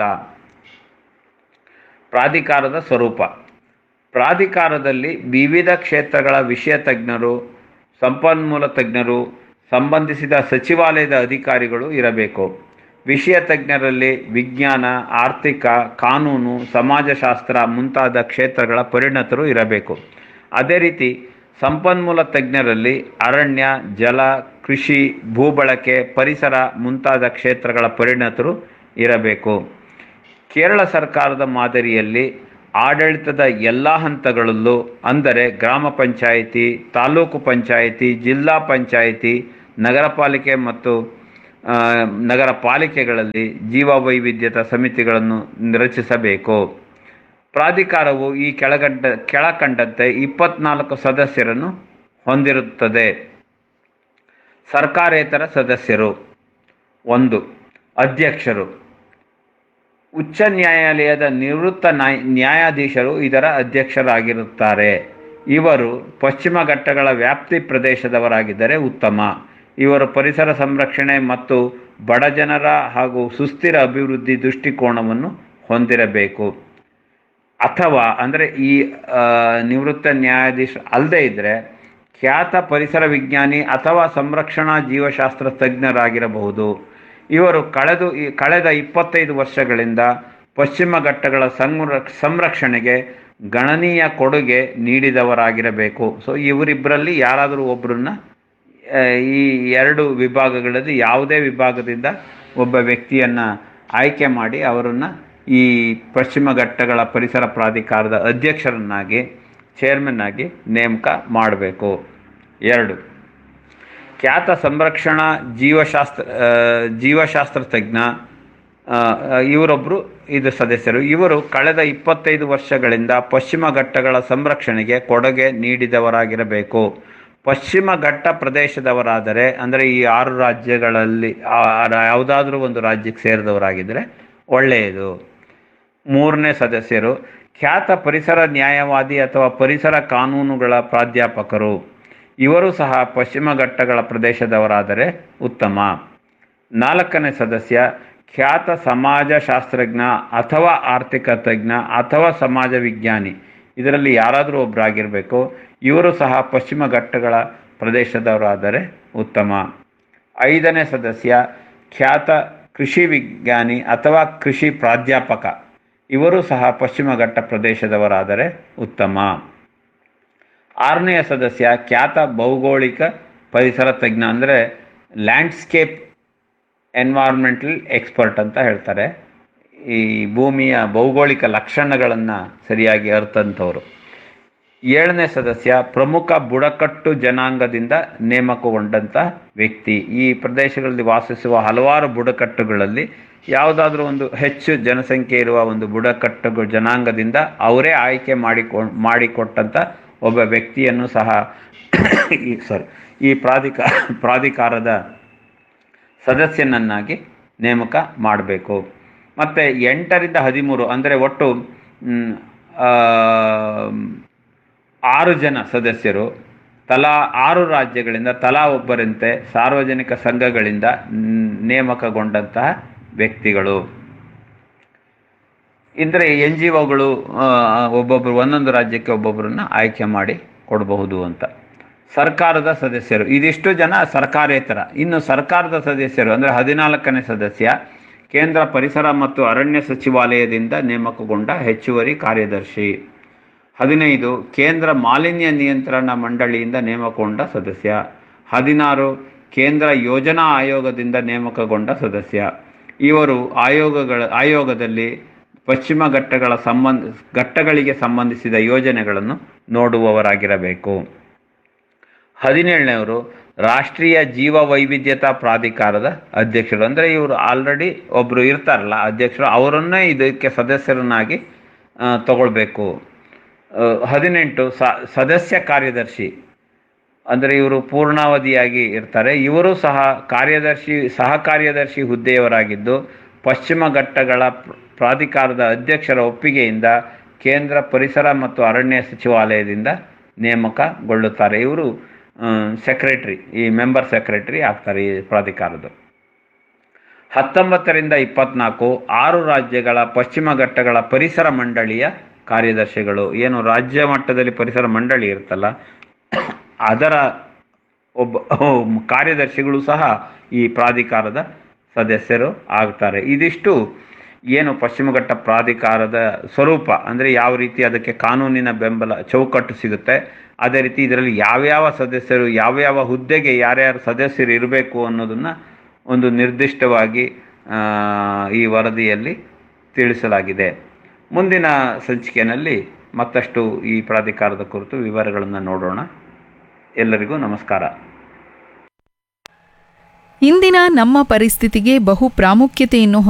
ಪ್ರಾಧಿಕಾರದ ಸ್ವರೂಪ ಪ್ರಾಧಿಕಾರದಲ್ಲಿ ವಿವಿಧ ಕ್ಷೇತ್ರಗಳ ವಿಷಯ ತಜ್ಞರು ಸಂಪನ್ಮೂಲ ತಜ್ಞರು ಸಂಬಂಧಿಸಿದ ಸಚಿವಾಲಯದ ಅಧಿಕಾರಿಗಳು ಇರಬೇಕು ವಿಷಯ ತಜ್ಞರಲ್ಲಿ ವಿಜ್ಞಾನ ಆರ್ಥಿಕ ಕಾನೂನು ಸಮಾಜಶಾಸ್ತ್ರ ಮುಂತಾದ ಕ್ಷೇತ್ರಗಳ ಪರಿಣತರು ಇರಬೇಕು ಅದೇ ರೀತಿ ಸಂಪನ್ಮೂಲ ತಜ್ಞರಲ್ಲಿ ಅರಣ್ಯ ಜಲ ಕೃಷಿ ಭೂಬಳಕೆ ಪರಿಸರ ಮುಂತಾದ ಕ್ಷೇತ್ರಗಳ ಪರಿಣತರು ಇರಬೇಕು ಕೇರಳ ಸರ್ಕಾರದ ಮಾದರಿಯಲ್ಲಿ ಆಡಳಿತದ ಎಲ್ಲ ಹಂತಗಳಲ್ಲೂ ಅಂದರೆ ಗ್ರಾಮ ಪಂಚಾಯಿತಿ ತಾಲೂಕು ಪಂಚಾಯಿತಿ ಜಿಲ್ಲಾ ಪಂಚಾಯಿತಿ ನಗರ ಪಾಲಿಕೆ ಮತ್ತು ಆ, ನಗರ ಪಾಲಿಕೆಗಳಲ್ಲಿ ಜೀವ ವೈವಿಧ್ಯತಾ ಸಮಿತಿಗಳನ್ನು ರಚಿಸಬೇಕು ಪ್ರಾಧಿಕಾರವು ಈ ಕೆಳಗಂಡ ಕೆಳಕಂಡಂತೆ ಇಪ್ಪತ್ನಾಲ್ಕು ಸದಸ್ಯರನ್ನು ಹೊಂದಿರುತ್ತದೆ ಸರ್ಕಾರೇತರ ಸದಸ್ಯರು ಒಂದು ಅಧ್ಯಕ್ಷರು ಉಚ್ಚ ನ್ಯಾಯಾಲಯದ ನಿವೃತ್ತ ನ್ಯಾಯ ನ್ಯಾಯಾಧೀಶರು ಇದರ ಅಧ್ಯಕ್ಷರಾಗಿರುತ್ತಾರೆ ಇವರು ಪಶ್ಚಿಮ ಘಟ್ಟಗಳ ವ್ಯಾಪ್ತಿ ಪ್ರದೇಶದವರಾಗಿದ್ದರೆ ಉತ್ತಮ ಇವರು ಪರಿಸರ ಸಂರಕ್ಷಣೆ ಮತ್ತು ಬಡಜನರ ಹಾಗೂ ಸುಸ್ಥಿರ ಅಭಿವೃದ್ಧಿ ದೃಷ್ಟಿಕೋನವನ್ನು ಹೊಂದಿರಬೇಕು ಅಥವಾ ಅಂದರೆ ಈ ಆ, ನಿವೃತ್ತ ನ್ಯಾಯಾಧೀಶ ಅಲ್ಲದೆ ಇದ್ದರೆ ಖ್ಯಾತ ಪರಿಸರ ವಿಜ್ಞಾನಿ ಅಥವಾ ಸಂರಕ್ಷಣಾ ಜೀವಶಾಸ್ತ್ರ ತಜ್ಞರಾಗಿರಬಹುದು ಇವರು ಕಳೆದು ಈ ಕಳೆದ ಇಪ್ಪತ್ತೈದು ವರ್ಷಗಳಿಂದ ಪಶ್ಚಿಮ ಘಟ್ಟಗಳ ಸಂರಕ್ಷ ಸಂರಕ್ಷಣೆಗೆ ಗಣನೀಯ ಕೊಡುಗೆ ನೀಡಿದವರಾಗಿರಬೇಕು ಸೊ ಇವರಿಬ್ಬರಲ್ಲಿ ಯಾರಾದರೂ ಒಬ್ಬರನ್ನ ಆ, ಈ ಎರಡು ವಿಭಾಗಗಳಲ್ಲಿ ಯಾವುದೇ ವಿಭಾಗದಿಂದ ಒಬ್ಬ ವ್ಯಕ್ತಿಯನ್ನು ಆಯ್ಕೆ ಮಾಡಿ ಅವರನ್ನು ಈ ಪಶ್ಚಿಮ ಘಟ್ಟಗಳ ಪರಿಸರ ಪ್ರಾಧಿಕಾರದ ಅಧ್ಯಕ್ಷರನ್ನಾಗಿ ಚೇರ್ಮನ್ ಆಗಿ ನೇಮಕ ಮಾಡಬೇಕು ಎರಡು ಖ್ಯಾತ ಸಂರಕ್ಷಣಾ ಜೀವಶಾಸ್ತ್ರ ಆ, ಜೀವಶಾಸ್ತ್ರ ತಜ್ಞ ಆ, ಇವರೊಬ್ಬರು ಇದು ಸದಸ್ಯರು ಇವರು ಕಳೆದ ಇಪ್ಪತ್ತೈದು ವರ್ಷಗಳಿಂದ ಪಶ್ಚಿಮ ಘಟ್ಟಗಳ ಸಂರಕ್ಷಣೆಗೆ ಕೊಡುಗೆ ನೀಡಿದವರಾಗಿರಬೇಕು ಪಶ್ಚಿಮ ಘಟ್ಟ ಪ್ರದೇಶದವರಾದರೆ ಅಂದರೆ ಈ ಆರು ರಾಜ್ಯಗಳಲ್ಲಿ ಯಾವುದಾದ್ರೂ ಒಂದು ರಾಜ್ಯಕ್ಕೆ ಸೇರಿದವರಾಗಿದ್ದರೆ ಒಳ್ಳೆಯದು ಮೂರನೇ ಸದಸ್ಯರು ಖ್ಯಾತ ಪರಿಸರ ನ್ಯಾಯವಾದಿ ಅಥವಾ ಪರಿಸರ ಕಾನೂನುಗಳ ಪ್ರಾಧ್ಯಾಪಕರು ಇವರು ಸಹ ಪಶ್ಚಿಮ ಘಟ್ಟಗಳ ಪ್ರದೇಶದವರಾದರೆ ಉತ್ತಮ ನಾಲ್ಕನೇ ಸದಸ್ಯ ಖ್ಯಾತ ಸಮಾಜಶಾಸ್ತ್ರಜ್ಞ ಅಥವಾ ಆರ್ಥಿಕ ತಜ್ಞ ಅಥವಾ ಸಮಾಜ ವಿಜ್ಞಾನಿ ಇದರಲ್ಲಿ ಯಾರಾದರೂ ಒಬ್ಬರಾಗಿರಬೇಕು ಇವರು ಸಹ ಪಶ್ಚಿಮ ಘಟ್ಟಗಳ ಪ್ರದೇಶದವರಾದರೆ ಉತ್ತಮ ಐದನೇ ಸದಸ್ಯ ಖ್ಯಾತ ಕೃಷಿ ವಿಜ್ಞಾನಿ ಅಥವಾ ಕೃಷಿ ಪ್ರಾಧ್ಯಾಪಕ ಇವರು ಸಹ ಪಶ್ಚಿಮ ಘಟ್ಟ ಪ್ರದೇಶದವರಾದರೆ ಉತ್ತಮ ಆರನೆಯ ಸದಸ್ಯ ಖ್ಯಾತ ಭೌಗೋಳಿಕ ಪರಿಸರ ತಜ್ಞ ಅಂದರೆ ಲ್ಯಾಂಡ್ಸ್ಕೇಪ್ ಎನ್ವೈರ್ಮೆಂಟಲ್ ಎಕ್ಸ್ಪರ್ಟ್ ಅಂತ ಹೇಳ್ತಾರೆ ಈ ಭೂಮಿಯ ಭೌಗೋಳಿಕ ಲಕ್ಷಣಗಳನ್ನು ಸರಿಯಾಗಿ ಅರ್ಥಂಥವ್ರು ಏಳನೇ ಸದಸ್ಯ ಪ್ರಮುಖ ಬುಡಕಟ್ಟು ಜನಾಂಗದಿಂದ ನೇಮಕಗೊಂಡಂಥ ವ್ಯಕ್ತಿ ಈ ಪ್ರದೇಶಗಳಲ್ಲಿ ವಾಸಿಸುವ ಹಲವಾರು ಬುಡಕಟ್ಟುಗಳಲ್ಲಿ ಯಾವುದಾದ್ರೂ ಒಂದು ಹೆಚ್ಚು ಜನಸಂಖ್ಯೆ ಇರುವ ಒಂದು ಬುಡಕಟ್ಟು ಜನಾಂಗದಿಂದ ಅವರೇ ಆಯ್ಕೆ ಮಾಡಿಕೊ ಮಾಡಿಕೊಟ್ಟಂಥ ಒಬ್ಬ ವ್ಯಕ್ತಿಯನ್ನು ಸಹ ಈ ಸಾರಿ ಈ ಪ್ರಾಧಿಕಾರ ಪ್ರಾಧಿಕಾರದ ಸದಸ್ಯನನ್ನಾಗಿ ನೇಮಕ ಮಾಡಬೇಕು ಮತ್ತು ಎಂಟರಿಂದ ಹದಿಮೂರು ಅಂದರೆ ಒಟ್ಟು ಮ್, ಆ, ಆರು ಜನ ಸದಸ್ಯರು ತಲಾ ಆರು ರಾಜ್ಯಗಳಿಂದ ತಲಾ ಒಬ್ಬರಂತೆ ಸಾರ್ವಜನಿಕ ಸಂಘಗಳಿಂದ ನ್- ನೇಮಕಗೊಂಡಂತಹ ವ್ಯಕ್ತಿಗಳು ಅಂದರೆ ಎನ್ ಜಿ ಒಗಳು ಒಬ್ಬೊಬ್ಬರು ಒಂದೊಂದು ರಾಜ್ಯಕ್ಕೆ ಒಬ್ಬೊಬ್ಬರನ್ನ ಆಯ್ಕೆ ಮಾಡಿ ಕೊಡಬಹುದು ಅಂತ ಸರ್ಕಾರದ ಸದಸ್ಯರು ಇದಿಷ್ಟು ಜನ ಸರ್ಕಾರೇತರ ಇನ್ನು ಸರ್ಕಾರದ ಸದಸ್ಯರು ಅಂದರೆ ಹದಿನಾಲ್ಕನೇ ಸದಸ್ಯ ಕೇಂದ್ರ ಪರಿಸರ ಮತ್ತು ಅರಣ್ಯ ಸಚಿವಾಲಯದಿಂದ ನೇಮಕಗೊಂಡ ಹೆಚ್ಚುವರಿ ಕಾರ್ಯದರ್ಶಿ ಹದಿನೈದು ಕೇಂದ್ರ ಮಾಲಿನ್ಯ ನಿಯಂತ್ರಣ ಮಂಡಳಿಯಿಂದ ನೇಮಕಗೊಂಡ ಸದಸ್ಯ ಹದಿನಾರು ಕೇಂದ್ರ ಯೋಜನಾ ಆಯೋಗದಿಂದ ನೇಮಕಗೊಂಡ ಸದಸ್ಯ ಇವರು ಆಯೋಗಗಳ ಆಯೋಗದಲ್ಲಿ ಪಶ್ಚಿಮ ಘಟ್ಟಗಳ ಸಂಬಂಧ ಘಟ್ಟಗಳಿಗೆ ಸಂಬಂಧಿಸಿದ ಯೋಜನೆಗಳನ್ನು ನೋಡುವವರಾಗಿರಬೇಕು ಹದಿನೇಳನೇವರು ರಾಷ್ಟ್ರೀಯ ಜೀವ ವೈವಿಧ್ಯತಾ ಪ್ರಾಧಿಕಾರದ ಅಧ್ಯಕ್ಷರು ಅಂದರೆ ಇವರು ಆಲ್ರೆಡಿ ಒಬ್ಬರು ಇರ್ತಾರಲ್ಲ ಅಧ್ಯಕ್ಷರು ಅವರನ್ನೇ ಇದಕ್ಕೆ ಸದಸ್ಯರನ್ನಾಗಿ ಆ, ತಗೊಳ್ಬೇಕು ಆ, ಹದಿನೆಂಟು ಸ ಸದಸ್ಯ ಕಾರ್ಯದರ್ಶಿ ಅಂದರೆ ಇವರು ಪೂರ್ಣಾವಧಿಯಾಗಿ ಇರ್ತಾರೆ ಇವರು ಸಹ ಕಾರ್ಯದರ್ಶಿ ಸಹ ಕಾರ್ಯದರ್ಶಿ ಹುದ್ದೆಯವರಾಗಿದ್ದು ಪಶ್ಚಿಮ ಘಟ್ಟಗಳ ಪ್ರ- ಪ್ರಾಧಿಕಾರದ ಅಧ್ಯಕ್ಷರ ಒಪ್ಪಿಗೆಯಿಂದ ಕೇಂದ್ರ ಪರಿಸರ ಮತ್ತು ಅರಣ್ಯ ಸಚಿವಾಲಯದಿಂದ ನೇಮಕಗೊಳ್ಳುತ್ತಾರೆ ಇವರು ಸೆಕ್ರೆಟ್ರಿ ಈ ಮೆಂಬರ್ ಸೆಕ್ರೆಟರಿ ಆಗ್ತಾರೆ ಈ ಪ್ರಾಧಿಕಾರದ ಹತ್ತೊಂಬತ್ತರಿಂದ ಇಪ್ಪತ್ನಾಲ್ಕು ಆರು ರಾಜ್ಯಗಳ ಪಶ್ಚಿಮ ಘಟ್ಟಗಳ ಪರಿಸರ ಮಂಡಳಿಯ ಕಾರ್ಯದರ್ಶಿಗಳು ಏನು ರಾಜ್ಯ ಮಟ್ಟದಲ್ಲಿ ಪರಿಸರ ಮಂಡಳಿ ಇರುತ್ತಲ್ಲ ಅದರ ಒಬ್ಬ ಕಾರ್ಯದರ್ಶಿಗಳು ಸಹ ಈ ಪ್ರಾಧಿಕಾರದ ಸದಸ್ಯರು ಆಗ್ತಾರೆ ಇದಿಷ್ಟು ಏನು ಪಶ್ಚಿಮ ಘಟ್ಟ ಪ್ರಾಧಿಕಾರದ ಸ್ವರೂಪ ಅಂದರೆ ಯಾವ ರೀತಿ ಅದಕ್ಕೆ ಕಾನೂನಿನ ಬೆಂಬಲ ಚೌಕಟ್ಟು ಸಿಗುತ್ತೆ ಅದೇ ರೀತಿ ಇದರಲ್ಲಿ ಯಾವ್ಯಾವ ಸದಸ್ಯರು ಯಾವ್ಯಾವ ಹುದ್ದೆಗೆ ಯಾರ್ಯಾರು ಸದಸ್ಯರು ಇರಬೇಕು ಅನ್ನೋದನ್ನು ಒಂದು ನಿರ್ದಿಷ್ಟವಾಗಿ ಆ, ಈ ವರದಿಯಲ್ಲಿ ತಿಳಿಸಲಾಗಿದೆ ಮುಂದಿನ ಸಂಚಿಕೆಯಲ್ಲಿ ಮತ್ತಷ್ಟು ಈ ಪ್ರಾಧಿಕಾರದ ಕುರಿತು ವಿವರಗಳನ್ನು ನೋಡೋಣ ಎಲ್ಲರಿಗೂ ನಮಸ್ಕಾರ ಇಂದಿನ ನಮ್ಮ ಪರಿಸ್ಥಿತಿಗೆ ಬಹು ಪ್ರಾಮುಖ್ಯತೆಯನ್ನು